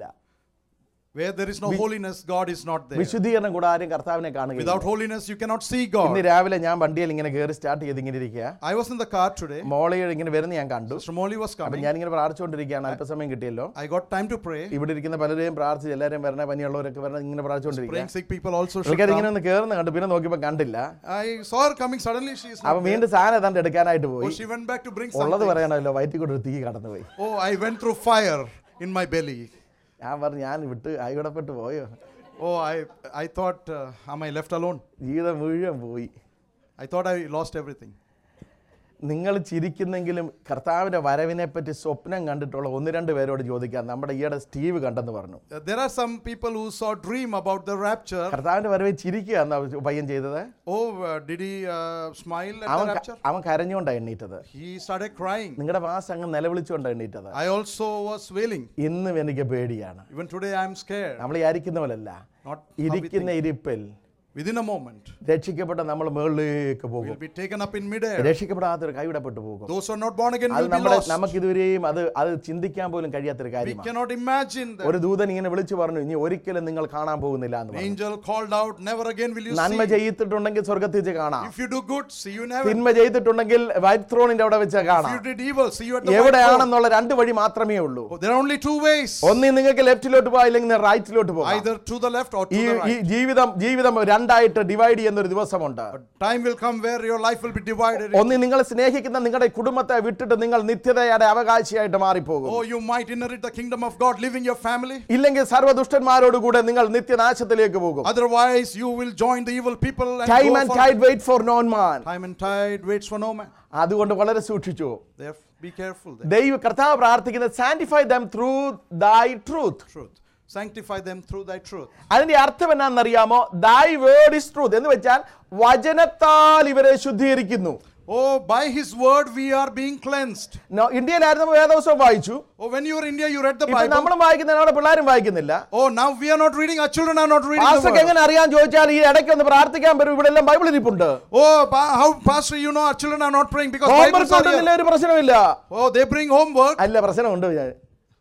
Where there is no holiness, God is not there. വിശുദ്ധീകരണം കൂടെ ആരും കർത്താവിനെ കാണുക Without holiness, you cannot see ഇന്ന് God. രാവിലെ ഞാൻ വണ്ടിയിൽ ഇങ്ങനെ കയറി സ്റ്റാർട്ട് ചെയ്ത് ഇങ്ങനെ ഇരിക്കുക I was in the car today. മോളെ ഇങ്ങനെ വരുന്ന ഞാൻ കണ്ടു Sister Molly was അപ്പൊ coming. ഞാനിങ്ങനെ പ്രാർത്ഥിച്ചുകൊണ്ടിരിക്കുകയാണ് അല്പസമയം കിട്ടിയല്ലോ I got time to pray. ഇവിടെ ഇരിക്കുന്ന പലരെയും പ്രാർത്ഥിച്ച് എല്ലാവരും വരണ പനിയുള്ളവരൊക്കെ വരണം ഇങ്ങനെ പ്രാർത്ഥിച്ചുകൊണ്ടിരിക്കുക Praying sick people also should പുള്ളിക്കാരി ഇങ്ങനെ come. ഒന്ന് കയറുന്ന കണ്ടു പിന്നെ നോക്കിയപ്പോൾ കണ്ടില്ല I saw her coming suddenly. She is അപ്പൊ not there. വീണ്ടും സാധനം ഏതാണ്ട് എടുക്കാനായിട്ട് Oh, പോയി she went back to bring ഉള്ളത് something. പറയണമല്ലോ വയറ്റിൽ കൂടെ ഒരു തീ കടന്നുപോയി Oh, I went through fire in my belly. ഞാൻ പറഞ്ഞു ഞാൻ വിട്ട് അയവിടപ്പെട്ട് പോയോ Oh, I, I thought, uh, am I left alone? ജീവിതം മുഴുവൻ പോയി I thought I lost everything. നിങ്ങൾ ചിരിക്കുന്നെങ്കിലും കർത്താവിന്റെ വരവിനെ പറ്റി സ്വപ്നം കണ്ടിട്ടുള്ള ഒന്ന് രണ്ട് പേരോട് ചോദിക്കാം നമ്മുടെ ഈയിടെ സ്റ്റീവ് കണ്ടെന്ന് പറഞ്ഞു Uh, there are some people who saw dream about the rapture. കർത്താവിന്റെ വരവിൽ ചിരിക്കുക എന്നാ പയ്യൻ ചെയ്തത് Oh, uh, did he uh, smile at അവൻ the ക- rapture? അവൻ കരഞ്ഞുകൊണ്ടാണ് എണ്ണീറ്റത് He started crying. നിങ്ങളുടെ വാസ് അങ്ങ് നിലവിളിച്ചുകൊണ്ടാണ് എണ്ണീറ്റത് I also was wailing. ഇന്നും എനിക്ക് പേടിയാണ് Even today, I am scared. നമ്മൾ വിചാരിക്കുന്ന പോലല്ല Not how we ഇരിക്കുന്ന think. ഇരിപ്പിൽ Within a moment, രക്ഷിക്കപ്പെട്ട നമ്മൾ മുകളിലേക്ക് പോകും we'll be taken up in midair. രക്ഷിക്കപ്പെടാത്തൊരു കൈവിടപ്പെട്ടു പോകും Those who are not born again അത് will be നമ്മുടെ lost. നമുക്കിതുവരെയും അത് അത് ചിന്തിക്കാൻ പോലും കഴിയാത്തൊരു We കാര്യമാണ് cannot imagine that. ഒരു ദൂതൻ ഇങ്ങനെ വിളിച്ചു പറഞ്ഞു ഇനി ഒരിക്കലും നിങ്ങൾ കാണാൻ പോകുന്നില്ല എന്ന് An പറഞ്ഞു angel called out, Never again will you നന്മ see. ചെയ്തിട്ടുണ്ടെങ്കിൽ സ്വർഗത്തിൽ വെച്ച് കാണാം If you do good, see you in heaven. തിന്മ ചെയ്തിട്ടുണ്ടെങ്കിൽ വൈറ്റ് ത്രോണിന്റെ അവിടെ വെച്ച് If you കാണാം did evil, see you at the white throne. എവിടെയാണെന്നുള്ള രണ്ട് വഴി മാത്രമേ ഉള്ളൂ Oh, There are only two ways. ഒന്നി നിങ്ങൾക്ക് ലെഫ്റ്റിലോട്ട് പോകാം അല്ലെങ്കിൽ റൈറ്റിലോട്ട് പോകാം Either to the left or to ഈ the ഈ right. ജീവിതം ജീവിതം രണ്ടായിട്ട് ഡിവൈഡ് ചെയ്യുന്ന ഒരു ദിവസമുണ്ട് Time will come where your life will be divided. ഒന്ന് നിങ്ങൾ സ്നേഹിക്കുന്ന നിങ്ങളുടെ കുടുംബത്തെ വിട്ടിട്ട് നിങ്ങൾ നിത്യതയുടെ അവകാശിയായിട്ട് മാറിപ്പോകും Oh, you might inherit the kingdom of God, living your family. ഇല്ലെങ്കിൽ സർവ്വദുഷ്ടന്മാരോടുകൂടെ നിങ്ങൾ നിത്യനാശത്തിലേക്ക് പോകും Otherwise, you will join the evil people and time go and for tide wait for no man time and tide waits for no man. അതുകൊണ്ട് വളരെ സൂക്ഷിച്ചു Therefore, be careful there. ദൈവ കർത്താവ് പ്രാർത്ഥിക്കുന്നത് sanctify them through thy truth Truth. Sanctify them through thy truth. അതിന്റെ അർത്ഥം എന്നാണെന്നറിയാമോ ദൈ word is truth എന്ന് വെച്ചാൽ വചനത്താൽ ഇവരെ ശുദ്ധീകരിക്കുന്നു Oh, by his word we are being cleansed. No, ഇന്ത്യയിലായിരുന്നു വേദവസവും വായിച്ചു Oh, when you were in India, you read the ഇപ്പൊ Bible. നമ്മളും വായിക്കുന്നില്ല നമ്മുടെ പിള്ളേരും വായിക്കുന്നില്ല Oh, now we are not reading, our children are not reading the പാസ്റ്റർക്ക് word. എങ്ങനെ അറിയാൻ ചോദിച്ചാൽ ഈ ഇടയ്ക്ക് ഒന്ന് പ്രാർത്ഥിക്കാൻ വരും ഇവിടെ എല്ലാം ബൈബിൾ ഇരിപ്പുണ്ട് Oh, pa- how, Pastor, you know our children are not praying because Bibles homework are here. ഉണ്ടെന്നില്ല ഒരു പ്രശ്നമില്ല Oh, they bring homework. അല്ല പ്രശ്നമുണ്ട് ഞാൻ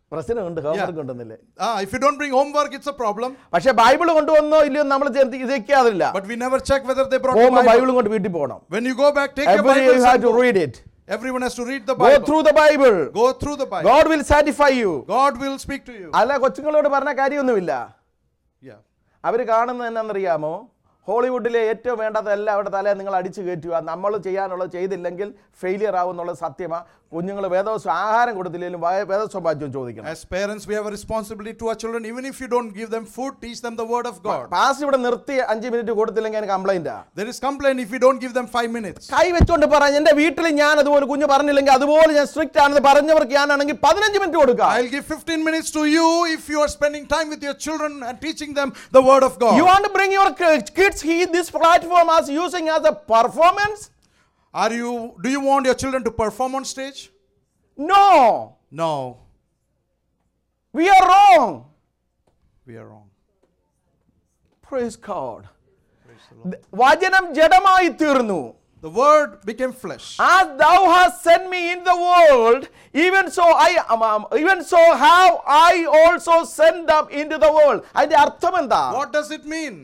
പ്രശ്നമുണ്ട് ഹോംവർക്ക് കൊണ്ടുവന്നില്ലേ Ah, if you don't bring homework, it's a problem. പക്ഷെ ബൈബിൾ കൊണ്ടുവന്നോ ഇല്ലയോ നമ്മൾ ഇതൊക്കെയാതില്ല But we never check whether they brought the പോകുമ്പോൾ Bible. ബൈബിളും കൊണ്ട് വീട്ടിൽ പോകണം When you go back, take your Every Bible. you have to read it. Everyone has to read the Go Bible. through the Bible. Go through the Bible. God will satisfy you. God will speak to you. അല്ല കൊച്ചുങ്ങളോട് പറഞ്ഞ കാര്യമൊന്നുമില്ല Yeah. അവർ കാണുന്നത് എന്നാണെന്നറിയാമോ ഹോളിവുഡിലെ ഏറ്റവും വേണ്ടതെല്ലാം അവിടെ തലേ നിങ്ങൾ അടിച്ചു കയറ്റുക നമ്മൾ ചെയ്യാനുള്ളത് ചെയ്തില്ലെങ്കിൽ ഫെയിലിയർ ആവും എന്നുള്ളത് സത്യമാണ് കുഞ്ഞുങ്ങൾ വേദവസം ആഹാരം കൊടുത്തില്ലെങ്കിലും വയ- വേദവസം വാദ്യം ചോദിക്കണം As parents, we have a responsibility to our children. Even if you don't give them food, teach them the word of God. പാസ് ഇവിടെ നിർത്തി അഞ്ച് മിനിറ്റ് കൊടുത്തില്ലെങ്കിൽ എനിക്ക് കംപ്ലൈൻറ്റാ There is complaint if you don't give them five minutes. കൈ വെച്ചോണ്ട് പറ എൻ്റെ വീട്ടിൽ ഞാൻ അതുപോലെ കുഞ്ഞ് പറഞ്ഞില്ലെങ്കിൽ അതുപോലെ ഞാൻ സ്ട്രിക്റ്റ് ആണെന്ന് പറഞ്ഞവർക്ക് ഞാനാണെങ്കിൽ പതിനഞ്ച് മിനിറ്റ് കൊടുക്കാം I'll give 15 minutes to you if you are spending time with your children and teaching them the word of God. You want to bring your ki- kids here this platform as using as a performance? Are you do you want your children to perform on stage? No, No, we are wrong. we are wrong. Praise God. വചനം ജഡമായി തീർന്നു The word became flesh. As thou hast sent me in the world, even so I um, um, even so have I also sent them into the world. അതിന്റെ അർത്ഥം എന്താ What does it mean?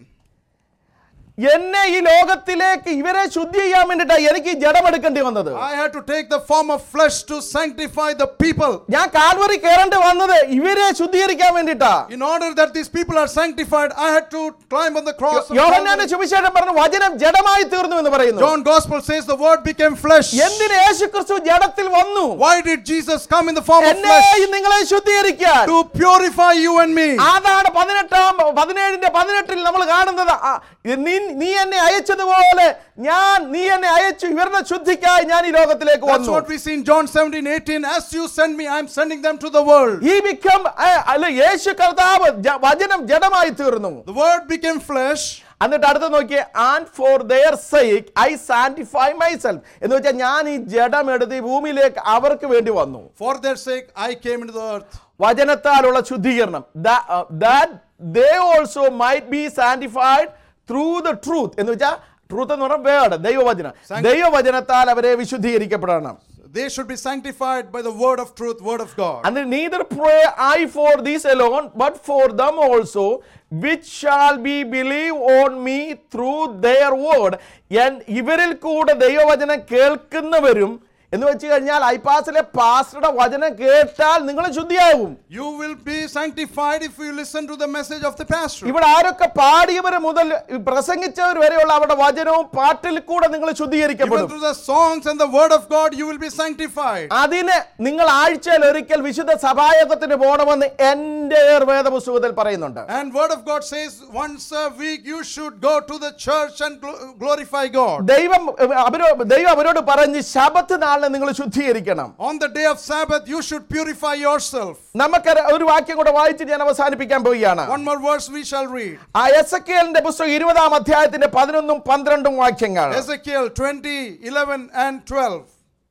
എന്നെ ഈ ലോകത്തിലേക്ക് ഇവരെ ശുദ്ധി ചെയ്യാൻ വേണ്ടിട്ടാ എനിക്ക് ഈ ജഡം എടുക്കേണ്ടി വന്നത് I had to take the form of flesh to sanctify the people. ഞാൻ കാൽവറി കയറേണ്ടി വന്നത് ഇവരെ ശുദ്ധീകരിക്കാൻ വേണ്ടിട്ടാ In order that these people are sanctified, I had to climb on the cross. of യോഹന്നാന്റെ Calvary. സുവിശേഷം പറഞ്ഞു വചനം ജഡമായി തീർന്നു എന്ന് പറയുന്നു John Gospel says the word became flesh. എന്തിന് യേശുക്രിസ്തു ജഡത്തിൽ വന്നു Why did Jesus come in the form of എന്നെ flesh? നിങ്ങളെ ശുദ്ധീകരിക്കാൻ To purify you and me. അതാണ് പതിനെട്ടാം പതിനേഴിന്റെ പതിനെട്ടിൽ നമ്മൾ കാണുന്നത് ആ, നീ നീ എന്നെ അയച്ചതുപോലെ ഞാൻ നീ എന്നെ അയച്ചു ഇവരുടെ ശുദ്ധിക്കായി ഞാൻ ഈ ലോകത്തിലേക്ക് That's വന്നു what we see in John 17, 18. As you send me, I'm sending them to the world. ഈ become അല്ല യേശു കർത്താവ് ജ- വചനം ജഡമായി തീർന്നു The word became flesh. എന്നിട്ട് അടുത്ത് നോക്കിയേ and for their sake I sanctify myself എന്ന് വെച്ചാൽ ഞാൻ ഈ ജഡം എടുത്ത് ഈ ഭൂമിയിലേക്ക് അവർക്ക് വേണ്ടി വന്നു For their sake, I came into the earth. വചനത്താലുള്ള ശുദ്ധീകരണം that they also might be sanctified through the truth എന്ന് വെച്ചാൽ ട്രൂത്ത് എന്ന് പറഞ്ഞാൽ വേർഡ് ദൈവവചനം ദൈവവചനത്താൽ അവരെ വിശുദ്ധീകരിക്കപ്പെടണം They should be sanctified by the word of truth, word of God. And neither pray I for these alone, but for them also, which shall be believe on me through their word. And ഇവരിൽ കൂടെ ദൈവവചനം കേൾക്കുന്നവരും എന്ന് വെച്ച് കഴിഞ്ഞാൽ ഐപാസിലെ പാസ്റ്ററുടെ വചനം കേട്ടാൽ നിങ്ങൾ ശുദ്ധിയാകും You will be sanctified if you listen to the message of the pastor. ഇവിടെ ആരൊക്കെ പാടിയവർ മുതൽ പ്രസംഗിച്ചവർ വരെയുള്ള അവരുടെ വചനവും പാട്ടിൽ കൂടെ നിങ്ങൾ Even ശുദ്ധീകരിക്കപ്പെടും through the songs and the word of God, you will be sanctified. അതിന് നിങ്ങൾ ആഴ്ചയിൽ ഒരിക്കൽ വിശുദ്ധ സഭായോഗത്തിന് പോകണമെന്ന് എൻ്റെ വേദപുസ്തകത്തിൽ പറയുന്നുണ്ട് And word of God says once a week you should go to the church and glo- glorify God. ദൈവം അവരോ ദൈവം അവരോട് പറഞ്ഞ് ശബത്ത് നാളിനെ നിങ്ങൾ ശുദ്ധീകരിക്കണം On the day of Sabbath, you should purify yourself. നമുക്ക് ഒരു വാക്യം കൂടെ വായിച്ച് ഞാൻ അവസാനിപ്പിക്കാൻ പോവുകയാണ് One more verse we shall read. ആ എസക്കേലിന്റെ പുസ്തകം ഇരുപതാം അധ്യായത്തിന്റെ പതിനൊന്നും പന്ത്രണ്ടും വാക്യങ്ങൾ Ezekiel 20, 11, and 12.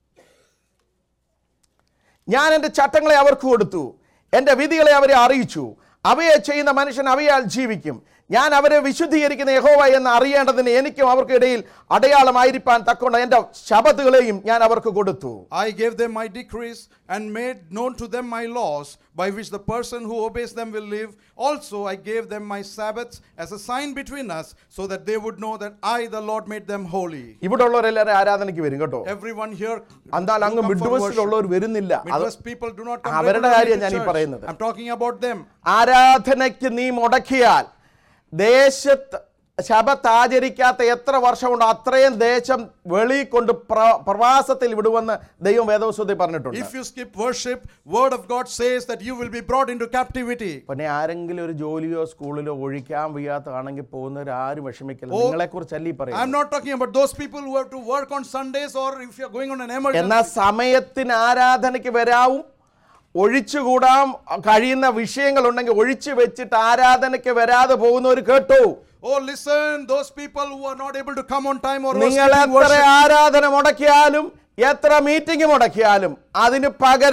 ഞാൻ എൻ്റെ ചട്ടങ്ങളെ അവർക്ക് കൊടുത്തു എൻ്റെ വിധികളെ അവരെ അറിയിച്ചു അവയെ ചെയ്യുന്ന മനുഷ്യൻ അവയാൽ ജീവിക്കും ഞാൻ അവരെ വിശുദ്ധീകരിക്കുന്ന യഹോവ എന്ന് അറിയേണ്ടതിന് എനിക്കും അവർക്കിടയിൽ അടയാളമായിരിക്കാൻ തക്കൊണ്ട് എൻ്റെ ശബത്തുകളെയും ഞാൻ അവർക്ക് കൊടുത്തു I gave them my decrees and made known to them my laws, by which the person who obeys them will live. Also, I gave them my Sabbaths as a sign between us, so that they would know that I, the Lord, made them holy. ഇവിടെ ഉള്ളവരെല്ലാവരും ആരാധനയ്ക്ക് വരും കേട്ടോ Everyone here, എന്നാൽ do അങ്ങ് come for mid worship. വെസ്റ്റിലുള്ളവർ വരുന്നില്ല അത് Midwest people do not come അവരുടെ regularly കാര്യം to ഞാൻ ഈ church. പറയുന്നത്. I'm talking about them. ആരാധനയ്ക്ക് നീ മുടക്കിയാൽ ദേശത്ത് ശബത്ത് ആചരിക്കാത്ത എത്ര വർഷമുണ്ടോ അത്രയും ദേശം വെളി കൊണ്ട് പ്ര- പ്രവാസത്തിൽ വിടുമെന്ന് ദൈവം വേദവസ്വത്തിൽ പറഞ്ഞിട്ടുണ്ട് If you skip worship, word of God says that you will be brought into captivity. പിന്നെ ആരെങ്കിലും ഒരു ജോലിയോ സ്കൂളിലോ ഒഴിക്കാൻ വയ്യാത്തതാണെങ്കിൽ പോകുന്നവർ ആരും വിഷമിക്കില്ല ഓ, നിങ്ങളെ കുറിച്ചല്ല ഈ I'm പറയുന്നത് not talking about those people who have to work on Sundays or if you're going on an emergency. എന്നാൽ സമയത്തിന് ആരാധനയ്ക്ക് വരാവും ഒഴിച്ചുകൂടാൻ കഴിയുന്ന വിഷയങ്ങളുണ്ടെങ്കിൽ ഒഴിച്ചു വെച്ചിട്ട് ആരാധനയ്ക്ക് വരാതെ പോകുന്നവർ കേട്ടു Oh, listen, those people who are not able to come on time or who are നിങ്ങൾ skipping എത്ര worship. ആരാധന മുടക്കിയാലും എത്ര മീറ്റിംഗ് മുടക്കിയാലും അതിന് പകരം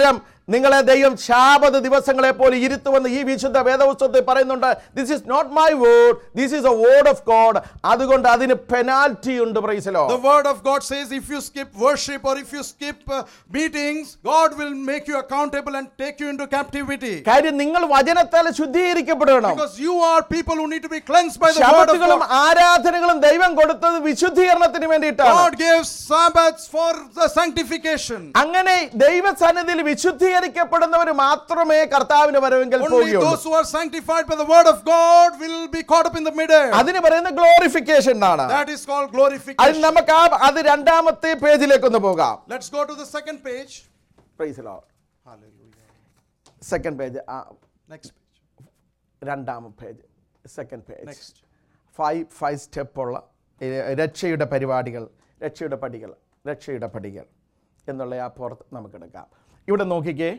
നിങ്ങളെ ദൈവം ശാപത ദിവസങ്ങളെ പോലെ ഇരുത്തുമെന്ന് ഈ വിശുദ്ധ വേദപുസ്തകത്തിൽ പറയുന്നുണ്ട് this is not my word this is a word of God അതുകൊണ്ട് അതിന് പെനാൽറ്റി ഉണ്ട് പ്രൈസലോ The word of God says if you skip worship or if you skip uh, meetings, God will make you accountable and take you into captivity. കാര്യം നിങ്ങൾ വചനത്താൽ ശുദ്ധീകരിക്കപ്പെടണം Because you are people who need to be cleansed by the word of ശബത്തുകളും God. ആരാധനകളും ദൈവം കൊടുത്തത് വിശുദ്ധീകരണത്തിന് വേണ്ടിയിട്ടാണ് God gave Sabbaths for the sanctification. അങ്ങനെ ദൈവസന്നിധിയിൽ വിശുദ്ധീകരിക്കപ്പെടുന്നവർ മാത്രമേ കർത്താവിന് വരവെങ്കിൽ Only പോവുകയുള്ളൂ those who are sanctified by the word of God will be caught up in the midair. അതിന് പറയുന്ന ഗ്ലോറിഫിക്കേഷൻ എന്നാണ് That is called അത് glorification. നമുക്ക് ആ അത് രണ്ടാമത്തെ പേജിലേക്ക് ഒന്ന് പോകാം Let's go to the second page. Hallelujah. Second page Next page. രണ്ടാമത്തെ page second page Next. Five five സ്റ്റെപ്പുള്ള രക്ഷയുടെ പരിപാടികൾ രക്ഷയുടെ പടികൾ രക്ഷയുടെ പടികൾ എന്നുള്ള ആ പുറത്ത് നമുക്കെടുക്കാം ഇവിടെ നോക്കിക്കേ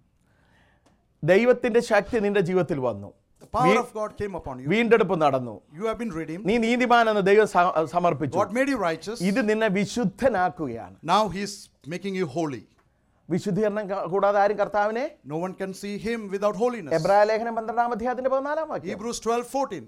ദൈവത്തിൻ്റെ ശക്തി നിന്റെ ജീവിതത്തിൽ വന്നു The power V- of God came upon you. വീണ്ടെടുപ്പ് നടന്നു You have been redeemed. നീ നീതിമാനെന്ന് ദൈവം സ- സമർപ്പിച്ചു God made you righteous. ഇത് നിന്നെ വിശുദ്ധനാക്കുകയാണ് Now He's making you holy. വിശുദ്ധീകരണം ക- കൂടാതെ ആരും കർത്താവിനെ No one can see Him without holiness. എബ്രായ ലേഖനം പന്ത്രണ്ടാം അധ്യായത്തിന്റെ പതിനാലാം വാക്യം Hebrews 12 14.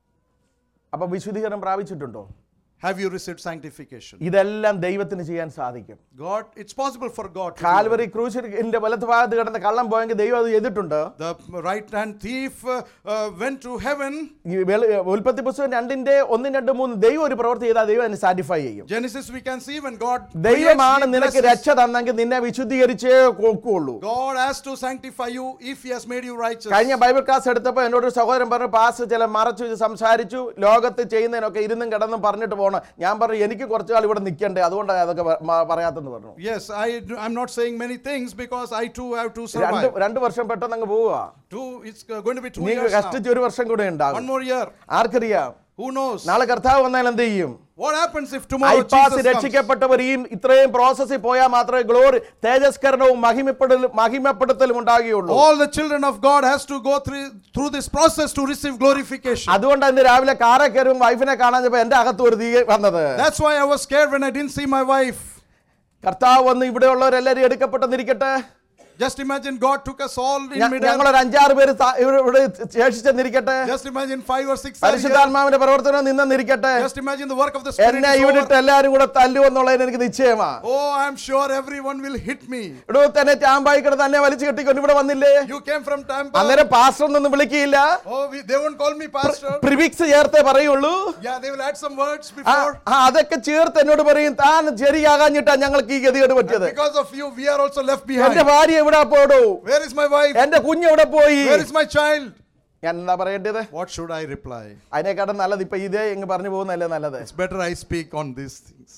അപ്പൊ വിശുദ്ധീകരണം പ്രാപിച്ചിട്ടുണ്ടോ Have you received sanctification? ഇതെല്ലാം ദൈവത്തിന് ചെയ്യാൻ സാധിക്കും God, it's possible for God to do Calvary ക്രൂശിന്റെ വലത്ത് ഭാഗത്ത് കിടന്ന് കള്ളം പോയെങ്കിൽ ദൈവം അത് ചെയ്തിട്ടുണ്ട് The right hand thief uh, uh, went to heaven. ഈ വെളി- ഉൽപ്പത്തി പുസ്തകം രണ്ടിന്റെ ഒന്നും രണ്ടും മൂന്ന് ദൈവം ഒരു പ്രവൃത്തി ചെയ്താൽ ദൈവം അതിനെ സാറ്റിഫൈ ചെയ്യും Genesis, we can see when God ദൈവമാണ് creates, he നിനക്ക് blesses. രക്ഷ തന്നെങ്കിൽ നിന്നെ വിശുദ്ധീകരിച്ചേ കൊക്കുള്ളൂ God has to sanctify you if He has made you righteous. കഴിഞ്ഞ ബൈബിൾ ക്ലാസ് എടുത്തപ്പോൾ എന്നോട് ഒരു സഹോദരൻ പറഞ്ഞു പാസ് ചില മറച്ചു വെച്ച് സംസാരിച്ചു ലോകത്ത് ചെയ്യുന്നതിനൊക്കെ ഇരുന്നും കിടന്നും പറഞ്ഞിട്ട് പോകണം ഞാൻ പറഞ്ഞു എനിക്ക് കുറച്ച് നാൾ ഇവിടെ നിൽക്കണ്ടേ അതുകൊണ്ടാണ് അതൊക്കെ പ- മ- പറയാത്തെന്ന് പറഞ്ഞു Yes, I, do- I'm not saying many things because I too have to രണ്ട് survive. രണ്ട് വർഷം പെട്ടെന്ന് അങ്ങ് പോവുക Two, it's uh, going to be two നീ years now. കഷ്ടിച്ച് ഒരു വർഷം കൂടെ One ഉണ്ടാകും more year. ആർക്കറിയാം Who knows? നാളെ കർത്താവ് വന്നാൽ എന്ത് ചെയ്യും What happens if tomorrow ഐപാസ് Jesus comes? രക്ഷിക്കപ്പെട്ടവർ ഈ ഇത്രയും പ്രോസസ്സിൽ പോയാൽ മാത്രമേ ഗ്ലോറി തേജസ്കരണവും മഹിമപ്പെടലും മഹിമപ്പെടുത്തലും ഉണ്ടാകുകയുള്ളൂ All the children of God has to go through through this process to receive glorification. അതുകൊണ്ട് ഇന്ന് രാവിലെ കാറെ കയറും വൈഫിനെ കാണാഞ്ഞപ്പോ എന്റെ അകത്ത് ഒരു തീ വന്നത് That's why I was scared when I didn't see my wife. കർത്താവ് വന്ന് ഇവിടെ ഉള്ളവരെല്ലാരും എടുക്കപ്പെട്ടെന്നിരിക്കട്ടെ Just imagine God took us all in middle. ഞങ്ങൾ ഒരു അഞ്ചാറ് പേര് സാ- ഇവിടെ ഇവിടെ ശേഷിച്ചെന്നിരിക്കട്ടെ Just imagine five or six are here. പരിശുദ്ധാത്മാവിന്റെ പ്രവർത്തനം നിന്നെന്നിരിക്കട്ടെ Just imagine the work of the Spirit എന്നെ is ഇവിടെ over. ഇട്ട് എല്ലാരും കൂടെ തല്ലുവെന്നുള്ളതിന് എനിക്ക് നിശ്ചയമാ Oh, I'm sure everyone will hit me. ഇവിടെ തന്നെ ചാമ്പായി കിടന്ന് തന്നെ വലിച്ചു കെട്ടിക്കൊണ്ട് ഇവിടെ വന്നില്ലേ You came from Tampa. അന്നേരം പാസ്റ്റർ ഒന്നും വിളിക്കില്ല Oh, we, they won't call me pastor. പ്രിവിക്സ് ചേർത്തേ പറയുള്ളൂ Yeah, they will add some words ആ, before. ആ, അതൊക്കെ ചേർത്ത് എന്നോട് പറയും താൻ ശരിയാകാഞ്ഞിട്ടാ ഞങ്ങൾക്ക് ഈ ഗതികേട് പറ്റിയത് Because of you, we are also left എന്റെ behind. ഭാര്യ എവിടെ പോടൂ Where is my wife? എന്റെ കുഞ്ഞ് എവിടെ പോയി Where is my child? ഞാൻ എന്താ പറയേണ്ടത് What should I reply? അതിനെക്കാട്ടും നല്ലത് ഇപ്പൊ ഇതേ ഇങ്ങ് പറഞ്ഞു പോകുന്നല്ലേ നല്ലത് It's better I speak on these things.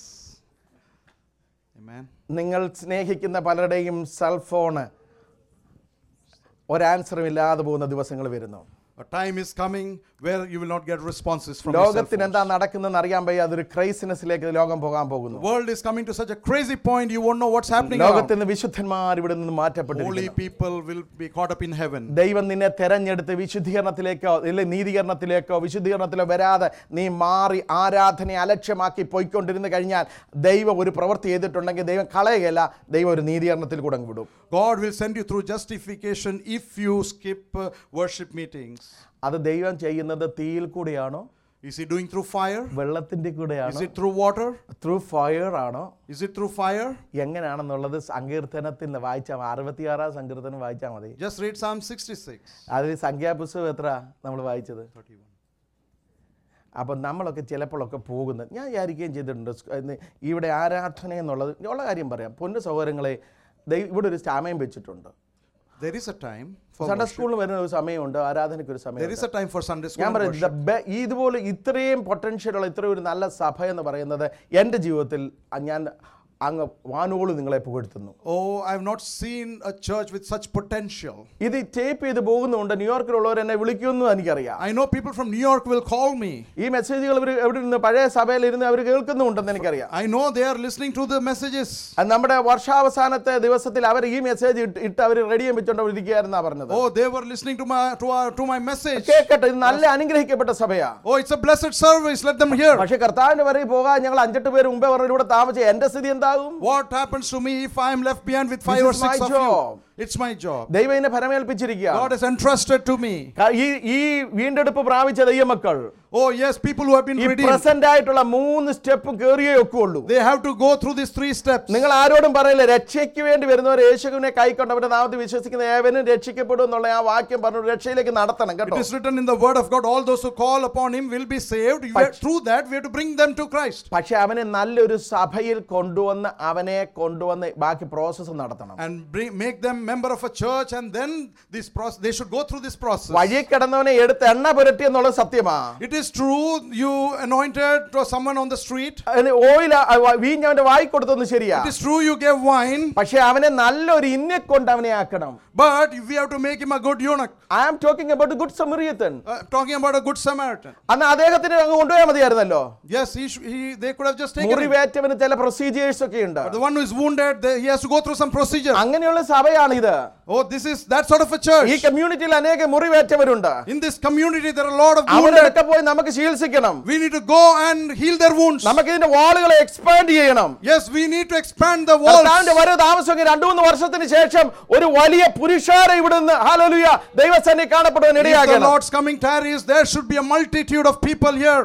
Amen. നിങ്ങൾ സ്നേഹിക്കുന്ന പലരുടെയും സെൽഫോണ് ഒരാൻസറും ഇല്ലാതെ പോകുന്ന ദിവസങ്ങൾ വരുന്നു A time is coming where you will not get responses from your cell ലോകത്തിന് phones. എന്താ നടക്കുന്നതെന്ന് അറിയാൻ വയ്യ അതൊരു ക്രൈസിനെസ്സിലേക്ക് ലോകം പോകാൻ പോകുന്നു The world is coming to such a crazy point you won't know what's happening ലോകത്തിൽ around. നിന്ന് വിശുദ്ധന്മാർ ഇവിടെ നിന്ന് Holy മാറ്റപ്പെട്ടിരിക്കുന്നു people will be caught up in heaven. ദൈവം നിന്നെ തെരഞ്ഞെടുത്ത് വിശുദ്ധീകരണത്തിലേക്കോ ഇല്ല നീതീകരണത്തിലേക്കോ വിശുദ്ധീകരണത്തിലോ വരാതെ നീ മാറി ആരാധനയെ അലക്ഷ്യമാക്കി പോയിക്കൊണ്ടിരുന്നു കഴിഞ്ഞാൽ ദൈവം ഒരു പ്രവൃത്തി ചെയ്തിട്ടുണ്ടെങ്കിൽ ദൈവം കളയുകയല്ല ദൈവം ഒരു നീതീകരണത്തിൽ കൂടെ അങ്ങ് വിടും God will send you through justification if you skip uh, worship meetings. അത് ദൈവം ചെയ്യുന്നത് തീയിൽ കൂടെയാണോ Is He doing through fire? വെള്ളത്തിന്റെ Is കൂടെയാണോ it through water? Through fire ആണോ Is it through fire? എങ്ങനെയാണെന്നുള്ളത് സങ്കീർത്തനത്തിൽ വായിച്ചാൽ അറുപത്തിയാറാം സങ്കീർത്തനം വായിച്ചാൽ മതി Just read Psalm 66. അതിൽ സംഖ്യാപുസ്തകം എത്ര നമ്മൾ വായിച്ചത് 31. അപ്പം നമ്മളൊക്കെ ചിലപ്പോഴൊക്കെ പോകുന്നത് ഞാൻ വിചാരിക്കുകയും ചെയ്തിട്ടുണ്ട് സ് ഇന്ന് ഇവിടെ ആരാധന എന്നുള്ളത് ഉള്ള കാര്യം പറയാം പൊന്നു സഹോദരങ്ങളെ ദൈ- ഇവിടെ ഒരു സമയം വെച്ചിട്ടുണ്ട് There is a time for Sunday worship. സ്കൂളിൽ വരുന്ന ഒരു സമയമുണ്ട് ആരാധനയ്ക്ക് ഒരു There സമയം is a time for Sunday school. ഞാൻ and പറയുന്നത് worship. the be- ഇതുപോലെ ഇത്രയും പൊട്ടൻഷ്യലുള്ള ഇത്രയും ഒരു നല്ല സഭ എന്ന് പറയുന്നത് എൻ്റെ ജീവിതത്തിൽ അ- ഞാൻ അങ്ങ് വാനോള് നിങ്ങളെ പുകഴ്ത്തുന്നു Oh, I have not seen a church with such potential. ഇത് ടേപ്പ് ചെയ്ത് പോകുന്നുണ്ട് ന്യൂയോർക്കിലുള്ളവർ എന്നെ വിളിക്കുമെന്ന് എനിക്കറിയാം I know people from New York will call me. ഈ മെസ്സേജുകൾ ഇവർ എവിടെ നിന്ന് പഴയ സഭയിൽ ഇരുന്ന് അവർ കേൾക്കുന്നുണ്ടെന്ന് എനിക്കറിയാം I know they are listening to the messages. അത് നമ്മുടെ വർഷാവസാനത്തെ ദിവസത്തിൽ അവർ ഈ മെസ്സേജ് ഇട്ട് ഇട്ട് അവർ റെഡി വെച്ചോണ്ട് ഇരിക്കുകയായിരുന്നാ പറഞ്ഞത് Oh, they were listening to my to our to my message. കേൾക്കട്ടെ ഇത് നല്ല അനുഗ്രഹിക്കപ്പെട്ട സഭയാ Oh, it's a blessed service. Let them hear. പക്ഷെ കർത്താവിന്റെ വരെ പോകാൻ ഞങ്ങൾ അഞ്ചെട്ട് പേര് മുമ്പേ പറഞ്ഞ ഇവിടെ താമസിച്ച എന്റെ സ്ഥിതി എന്താകും What happens to me if I am left behind with This five or is six my of job. you? It's my job. ദൈവം എന്നെ ഫലമേൽപ്പിച്ചിരിക്കുക God has entrusted to me. ഈ ഈ വീണ്ടെടുപ്പ് പ്രാപിച്ച ദൈവമക്കൾ Oh, yes, people who have been ഈ redeemed. Present ആയിട്ടുള്ള മൂന്ന് സ്റ്റെപ്പ് കയറിയേ ഒക്കുള്ളൂ They have to go through these three steps. നിങ്ങൾ ആരോടും പറയില്ല രക്ഷയ്ക്ക് വേണ്ടി വരുന്നവർ യേശുവിനെ കൈക്കൊണ്ട് അവരുടെ നാമത്തിൽ വിശ്വസിക്കുന്ന ഏവനും രക്ഷിക്കപ്പെടും എന്നുള്ള ആ വാക്യം പറഞ്ഞു രക്ഷയിലേക്ക് നടത്തണം It കേട്ടോ is written in the word of God, all those who call upon him will be saved. We are- through that, we have to bring them to Christ. പക്ഷെ അവനെ നല്ലൊരു സഭയിൽ കൊണ്ടുവന്ന് അവനെ കൊണ്ടുവന്ന് ബാക്കി പ്രോസസ്സ് നടത്തണം And bring, make them member of a church, and then this process, they should go through this process. വഴി കിടന്നവനെ എടുത്ത് എണ്ണ പുരട്ടി എന്നുള്ളത് സത്യമാ It is true, you anointed to someone on the street. Oil വീഞ്ഞ് അവന്റെ വായി കൊടുത്തൊന്നും ശരിയാ It is true, you gave wine, പക്ഷെ അവനെ നല്ലൊരു ഇന്നെ കൊണ്ട് അവനെ ആക്കണം but we have to make him a good eunuch. I am talking about good Samaritan Uh, talking about a good Samaritan. അന്ന് അദ്ദേഹത്തിന് അങ്ങ് കൊണ്ടുപോയാൽ മതിയായിരുന്നല്ലോ Yes, he, sh- he they could have just taken him. മുറിവേറ്റവന് ചില procedures ഒക്കെ ഉണ്ട് But the one who is wounded, they, he has to go through some procedure. അങ്ങനെയുള്ള സഭയാണ് ഇത് Oh, this is that sort of a church. ഈ കമ്മ്യൂണിറ്റിയിൽ അനേക മുറിവേറ്റവരുണ്ട് In this community, there are a lot of wounded. അവരൊക്കെ പോയി നമുക്ക് ചികിത്സിക്കണം We need to go and heal their wounds. നമുക്ക് ഇതിന്റെ വാളുകളെ എക്സ്പാൻഡ് ചെയ്യണം Yes, we need to expand the walls. കർത്താവിന്റെ വരവ് താമസം രണ്ടു മൂന്ന് വർഷത്തിന് ശേഷം ഒരു വലിയ പുരുഷാര ഇവിടുന്ന് ഹാലലുയ ദൈവസേന കാണപ്പെടുവാൻ If the ഇടയാക്കണം Lord's coming tarries, there should be a multitude of people here.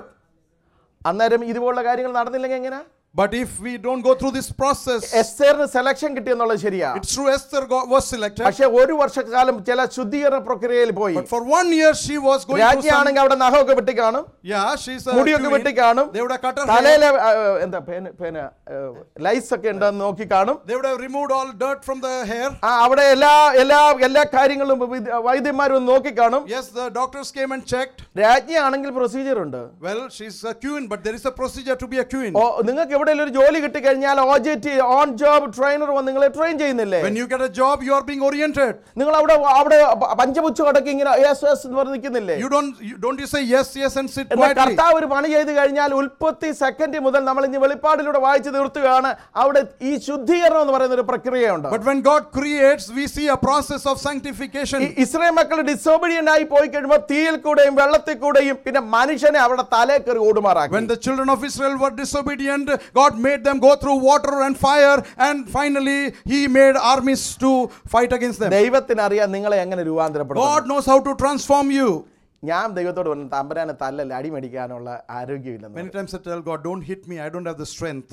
അന്നേരം ഇതുപോലുള്ള കാര്യങ്ങൾ നടന്നില്ലെങ്കിൽ എങ്ങനെ But if we don't go through this process, എസ്തേറിന് സെലക്ഷൻ കിട്ടിയെന്നുള്ളത് ശരിയാ it's true Esther got, was selected. പക്ഷെ ഒരു വർഷക്കാലം ചില ശുദ്ധീകരണ പ്രക്രിയയിൽ പോയി But for one year, she was going through some. രാജ്ഞിയാണെങ്കിൽ അവിടെ നഖമൊക്കെ വെട്ടി കാണും Yeah, she's a മുടിയൊക്കെ queen. വെട്ടി കാണും They would have cut her hair. തലയിലെ ആ, എന്താ പേന പേന ലൈസ് ഒക്കെ ഉണ്ടെന്ന് നോക്കി കാണും They would have removed all dirt from the hair. ആ, അവിടെ എല്ലാ എല്ലാ എല്ലാ കാര്യങ്ങളും വൈദ്യ- വൈദ്യന്മാരും ഒന്ന് നോക്കി കാണും Yes, the doctors came and checked. രാജ്ഞിയാണെങ്കിൽ പ്രൊസീജിയർ ഉണ്ട് Well, she's a queen, but there is a procedure to be a queen. ഓ നിങ്ങൾക്ക് എവിടെയെങ്കിലും ഒരു ജോലി കിട്ടിക്കഴിഞ്ഞാൽ O J T on job trainer വന്ന് നിങ്ങളെ ട്രെയിൻ ചെയ്യുന്നില്ലേ When you get a job, you are being oriented. നിങ്ങൾ അവിടെ അവിടെ പ- പഞ്ചപുച്ഛം അടക്കി ഇങ്ങനെ യെസ് യെസ് എന്ന് പറഞ്ഞ് നിൽക്കുന്നില്ലേ You don't you, don't you say yes, yes, and sit എന്നാൽ quietly. കർത്താവ് ഒരു പണി ചെയ്ത് കഴിഞ്ഞാൽ ഉൽപ്പത്തി സെക്കൻഡ് മുതൽ നമ്മൾ ഇനി വെളിപ്പാടിലൂടെ വായിച്ചു തീർത്തുകയാണ് അവിടെ ഈ ശുദ്ധീകരണം എന്ന് പറയുന്ന ഒരു പ്രക്രിയയുണ്ട് But when God creates, we see a process of sanctification. ഈ ഇസ്രായേൽ മക്കൾ ഡിസോബിഡിയന്റ് ആയി പോയി കഴിയുമ്പോൾ തീയിൽ കൂടെയും വെള്ളത്തിൽ കൂടെയും പിന്നെ മനുഷ്യനെ അവിടെ തലേ കയറി ഓടുമാറാക്കി When the children of Israel were disobedient, God made them go through water and fire, and finally, He made armies to fight against them. ദൈവത്തിന് അറിയാം നിങ്ങളെ എങ്ങനെ രൂപാന്തരപ്പെടും God knows how to transform you. ഞാൻ ദൈവത്തോട് പറഞ്ഞു തമ്പരാനെ തല്ലല്ല അടിമേടിക്കാനുള്ള ആരോഗ്യമില്ലെന്ന് Many times I tell God, don't hit me, I don't have the strength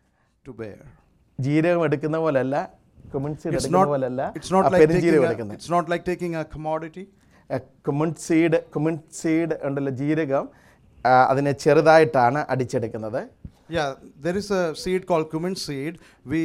to bear. ജീരകം എടുക്കുന്ന പോലല്ല കുമിൺസീഡ് It's എടുക്കുന്ന not, പോലല്ല it's not ആ like taking പെരുംജീരകം a, എടുക്കുന്നത് it's not like taking a commodity. Cumin seed cumin seed ഉണ്ടല്ലോ ജീരകം ആ, അതിനെ ചെറുതായിട്ടാണ് അടിച്ചെടുക്കുന്നത് Yeah, there is a seed called cumin seed. We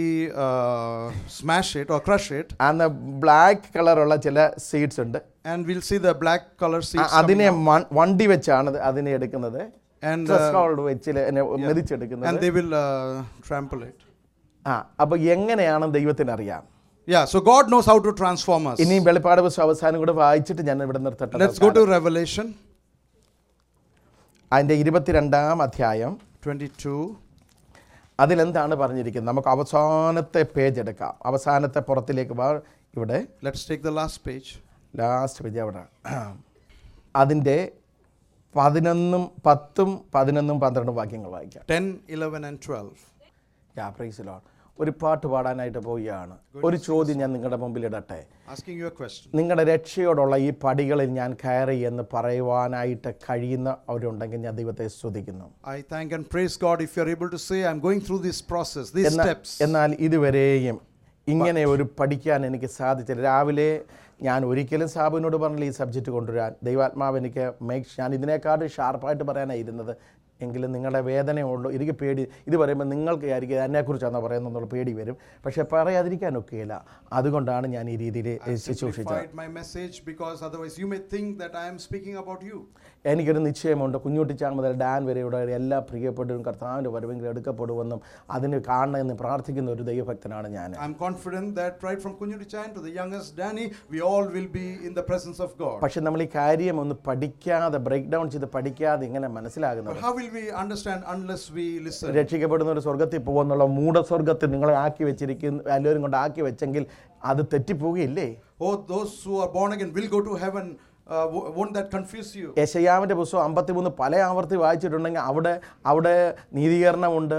uh, smash it or crush it, അന്ന് ബ്ലാക്ക് കളറുള്ള ചില സീഡ്സ് ഉണ്ട് and we'll see the black color ആ, seeds. അതിനെ coming out. മൺ- വണ്ടി വെച്ചാണ് ഇത് അതിനെ എടുക്കുന്നത് And, Stress uh, cord വെച്ച് ഇതിനെ Yeah. മെതിച്ചെടുക്കുന്നത് and they will uh, trample it. ആ അപ്പൊ എങ്ങനെയാണ് ദൈവത്തിന് അറിയാം Yeah, so God knows how to transform us. ഇനി വെളിപ്പാട് പുസ്തകം അവസാനം കൂടെ വായിച്ചിട്ട് ഞാൻ ഇവിടെ നിർത്തട്ടെ Let's go to Revelation അതിന്റെ ഇരുപത്തിരണ്ടാം അധ്യായം 22. അതിലെന്താണ് പറഞ്ഞിരിക്കുന്നത് നമുക്ക് അവസാനത്തെ പേജ് എടുക്കാം അവസാനത്തെ പുറത്തിലേക്ക് വാ ഇവിടെ Let's take the last page. Last page അവിടെ അതിൻ്റെ പതിനൊന്നും പത്തും പതിനൊന്നും പന്ത്രണ്ടും വാക്യങ്ങൾ വായിക്കാം 10, 11, and 12. യാ പ്രൈസ് ലോഡ് ഒരു പാട്ട് പാടാനായിട്ട് പോവുകയാണ് ഒരു ചോദ്യം ഞാൻ നിങ്ങളുടെ മുമ്പിൽ ഇടട്ടെ Asking you a question. നിങ്ങളുടെ രക്ഷയോടുള്ള ഈ പടികളിൽ ഞാൻ കയറി എന്ന് പറയുവാനായിട്ട് കഴിയുന്ന അവരുണ്ടെങ്കിൽ ഞാൻ ദൈവത്തെ സ്തുതിക്കുന്നു I thank and praise God if you're able to say, I'm going through this process, these എന്നാൽ steps. എന്നാൽ ഇതുവരെയും ഇങ്ങനെ ഒരു പഠിക്കാൻ എനിക്ക് സാധിച്ചില്ല രാവിലെ ഞാൻ ഒരിക്കലും സാബുവിനോട് പറഞ്ഞില്ല ഈ സബ്ജക്റ്റ് കൊണ്ടുവരാൻ ദൈവാത്മാവ് എനിക്ക് മേക്ക് ഞാൻ ഇതിനേക്കാളും ഷാർപ്പായിട്ട് പറയാനാണ് ഇരുന്നത് എങ്കിലും നിങ്ങളുടെ വേദനയുള്ളൂ എനിക്ക് പേടി ഇത് പറയുമ്പോൾ നിങ്ങൾക്ക് ആയിരിക്കും എന്നെക്കുറിച്ചാണ് പറയുന്നതെന്നുള്ള പേടി വരും പക്ഷേ പറയാതിരിക്കാനൊക്കെയില്ല അതുകൊണ്ടാണ് ഞാൻ ഈ രീതിയിൽ ശുശ്രൂഷിച്ചത് Simplified my message because otherwise you may think that I am speaking about you. എനിക്കൊരു നിശ്ചയമുണ്ട് കുഞ്ഞുട്ടിച്ചാൻ മുതൽ ഡാൻ വരെയുള്ള എല്ലാ പ്രിയപ്പെട്ടവരും കർത്താവിൻ്റെ വരവെങ്കിലും എടുക്കപ്പെടുമെന്നും അതിന് കാണണമെന്ന് പ്രാർത്ഥിക്കുന്ന ഒരു ദൈവഭക്തനാണ് ഞാൻ I'm confident that right from Kunyuri Chan to the youngest Danny, we all will be in the presence of God. പക്ഷെ നമ്മൾ ഈ കാര്യം ഒന്ന് പഠിക്കാതെ ബ്രേക്ക് ഡൗൺ ചെയ്ത് പഠിക്കാതെ ഇങ്ങനെ മനസ്സിലാകുന്നത് But how will we understand unless we listen? രക്ഷിക്കപ്പെടുന്ന ഒരു സ്വർഗത്തിൽ പോകുന്നുള്ള മൂഢസ്വർഗത്തിൽ നിങ്ങളെ ആക്കി വെച്ചിരിക്കുന്ന എല്ലാവരും കൊണ്ട് ആക്കി വെച്ചെങ്കിൽ അത് തെറ്റിപ്പോവുകയില്ലേ Oh, those who are born again will go to heaven. Uh, wo- won't that confuse you? യശയാവിൻ്റെ പുസ്തകം അമ്പത്തിമൂന്ന് പല ആവർത്തി വായിച്ചിട്ടുണ്ടെങ്കിൽ അവിടെ അവിടെ നീതീകരണമുണ്ട്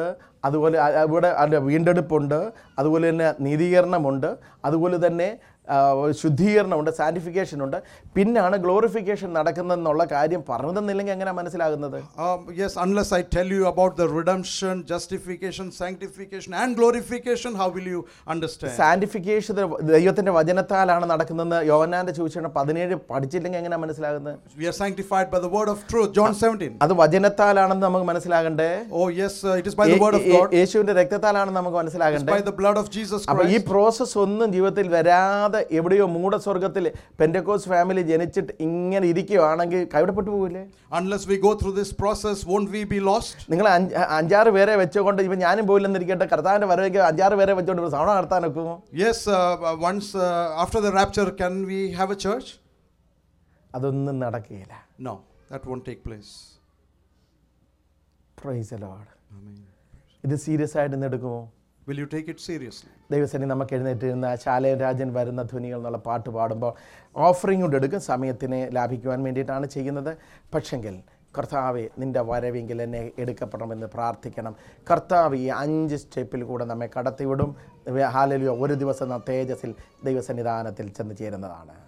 അതുപോലെ അ- ഇവിടെ അതിൻ്റെ വീണ്ടെടുപ്പുണ്ട് അതുപോലെ തന്നെ നീതീകരണമുണ്ട് അതുപോലെ തന്നെ ആ, ശുദ്ധീകരണമുണ്ട് സാൻറ്റിഫിക്കേഷൻ ഉണ്ട് പിന്നാണ് ഗ്ലോറിഫിക്കേഷൻ നടക്കുന്നതെന്നുള്ള കാര്യം പറഞ്ഞതെന്നില്ലെങ്കിൽ എങ്ങനെയാണ് മനസ്സിലാകുന്നത് Um, yes, unless I tell you about the redemption, justification, sanctification, and glorification, how will you understand? Sanctification ദൈവത്തിൻ്റെ വചനത്താലാണ് നടക്കുന്നതെന്ന് യോഹന്നാൻ്റെ സൂചന പതിനേഴ് പഠിച്ചില്ലെങ്കിൽ എങ്ങനെയാണ് മനസ്സിലാകുന്നത് We are sanctified by the word of truth. John 17. അത് വചനത്താലാണെന്ന് നമുക്ക് മനസ്സിലാകണ്ടേ Oh, yes, uh, it is by the word of Yeh- God. യേശുവിന്റെ രക്തത്താലാണെന്ന് നമുക്ക് It's മനസ്സിലാകണ്ടേ by the blood of Jesus അപ്പൊ ഈ Christ. പ്രോസസ്സ് ഒന്നും ജീവിതത്തിൽ വരാതെ എവിടെയോ മൂടസ്വർഗത്തിൽ പെൻഡക്കോസ് ഫാമിലി ജനിച്ചിട്ട് ഇങ്ങനെ ഇരിക്കുകയാണെങ്കിൽ കൈവിടപ്പെട്ടു പോകില്ലേ Unless we go through this process, won't we be lost? നിങ്ങൾ അഞ്ച് അഞ്ചാറ് പേരെ വെച്ചുകൊണ്ട് ഇപ്പം ഞാനും പോയില്ലെന്നിരിക്കട്ടെ കർത്താവിൻ്റെ വരവേക്ക് അഞ്ചാറ് പേരെ വെച്ചുകൊണ്ട് ഇവിടെ സൗണം നടത്താൻ ഒക്കുമോ Yes, uh, uh, once uh, after the rapture, can we have a church? അതൊന്നും നടക്കുകയില്ല No, that won't take place. Praise Lord Amen. ഇത് സീരിയസ് ആയിട്ട് ഇന്ന് എടുക്കുമോ Will you take it seriously? ദൈവസേനി നമുക്ക് എഴുന്നേറ്റിരുന്ന ശാലയൻ രാജൻ വരുന്ന ധ്വനികൾ എന്നുള്ള പാട്ട് പാടുമ്പോൾ ഓഫറിംഗ് കൊണ്ട് എടുക്കും സമയത്തിന് ലാഭിക്കുവാൻ വേണ്ടിയിട്ടാണ് ചെയ്യുന്നത് പക്ഷെങ്കിൽ കർത്താവെ നിൻ്റെ വരവെങ്കിൽ എന്നെ എടുക്കപ്പെടണമെന്ന് പ്രാർത്ഥിക്കണം കർത്താവ് ഈ അഞ്ച് സ്റ്റെപ്പിൽ കൂടെ നമ്മെ കടത്തിവിടും ഹാലലിയോ ഒരു ദിവസം നാം തേജസ്സിൽ ദൈവസന്നിധാനത്തിൽ ചെന്ന് ചേരുന്നതാണ്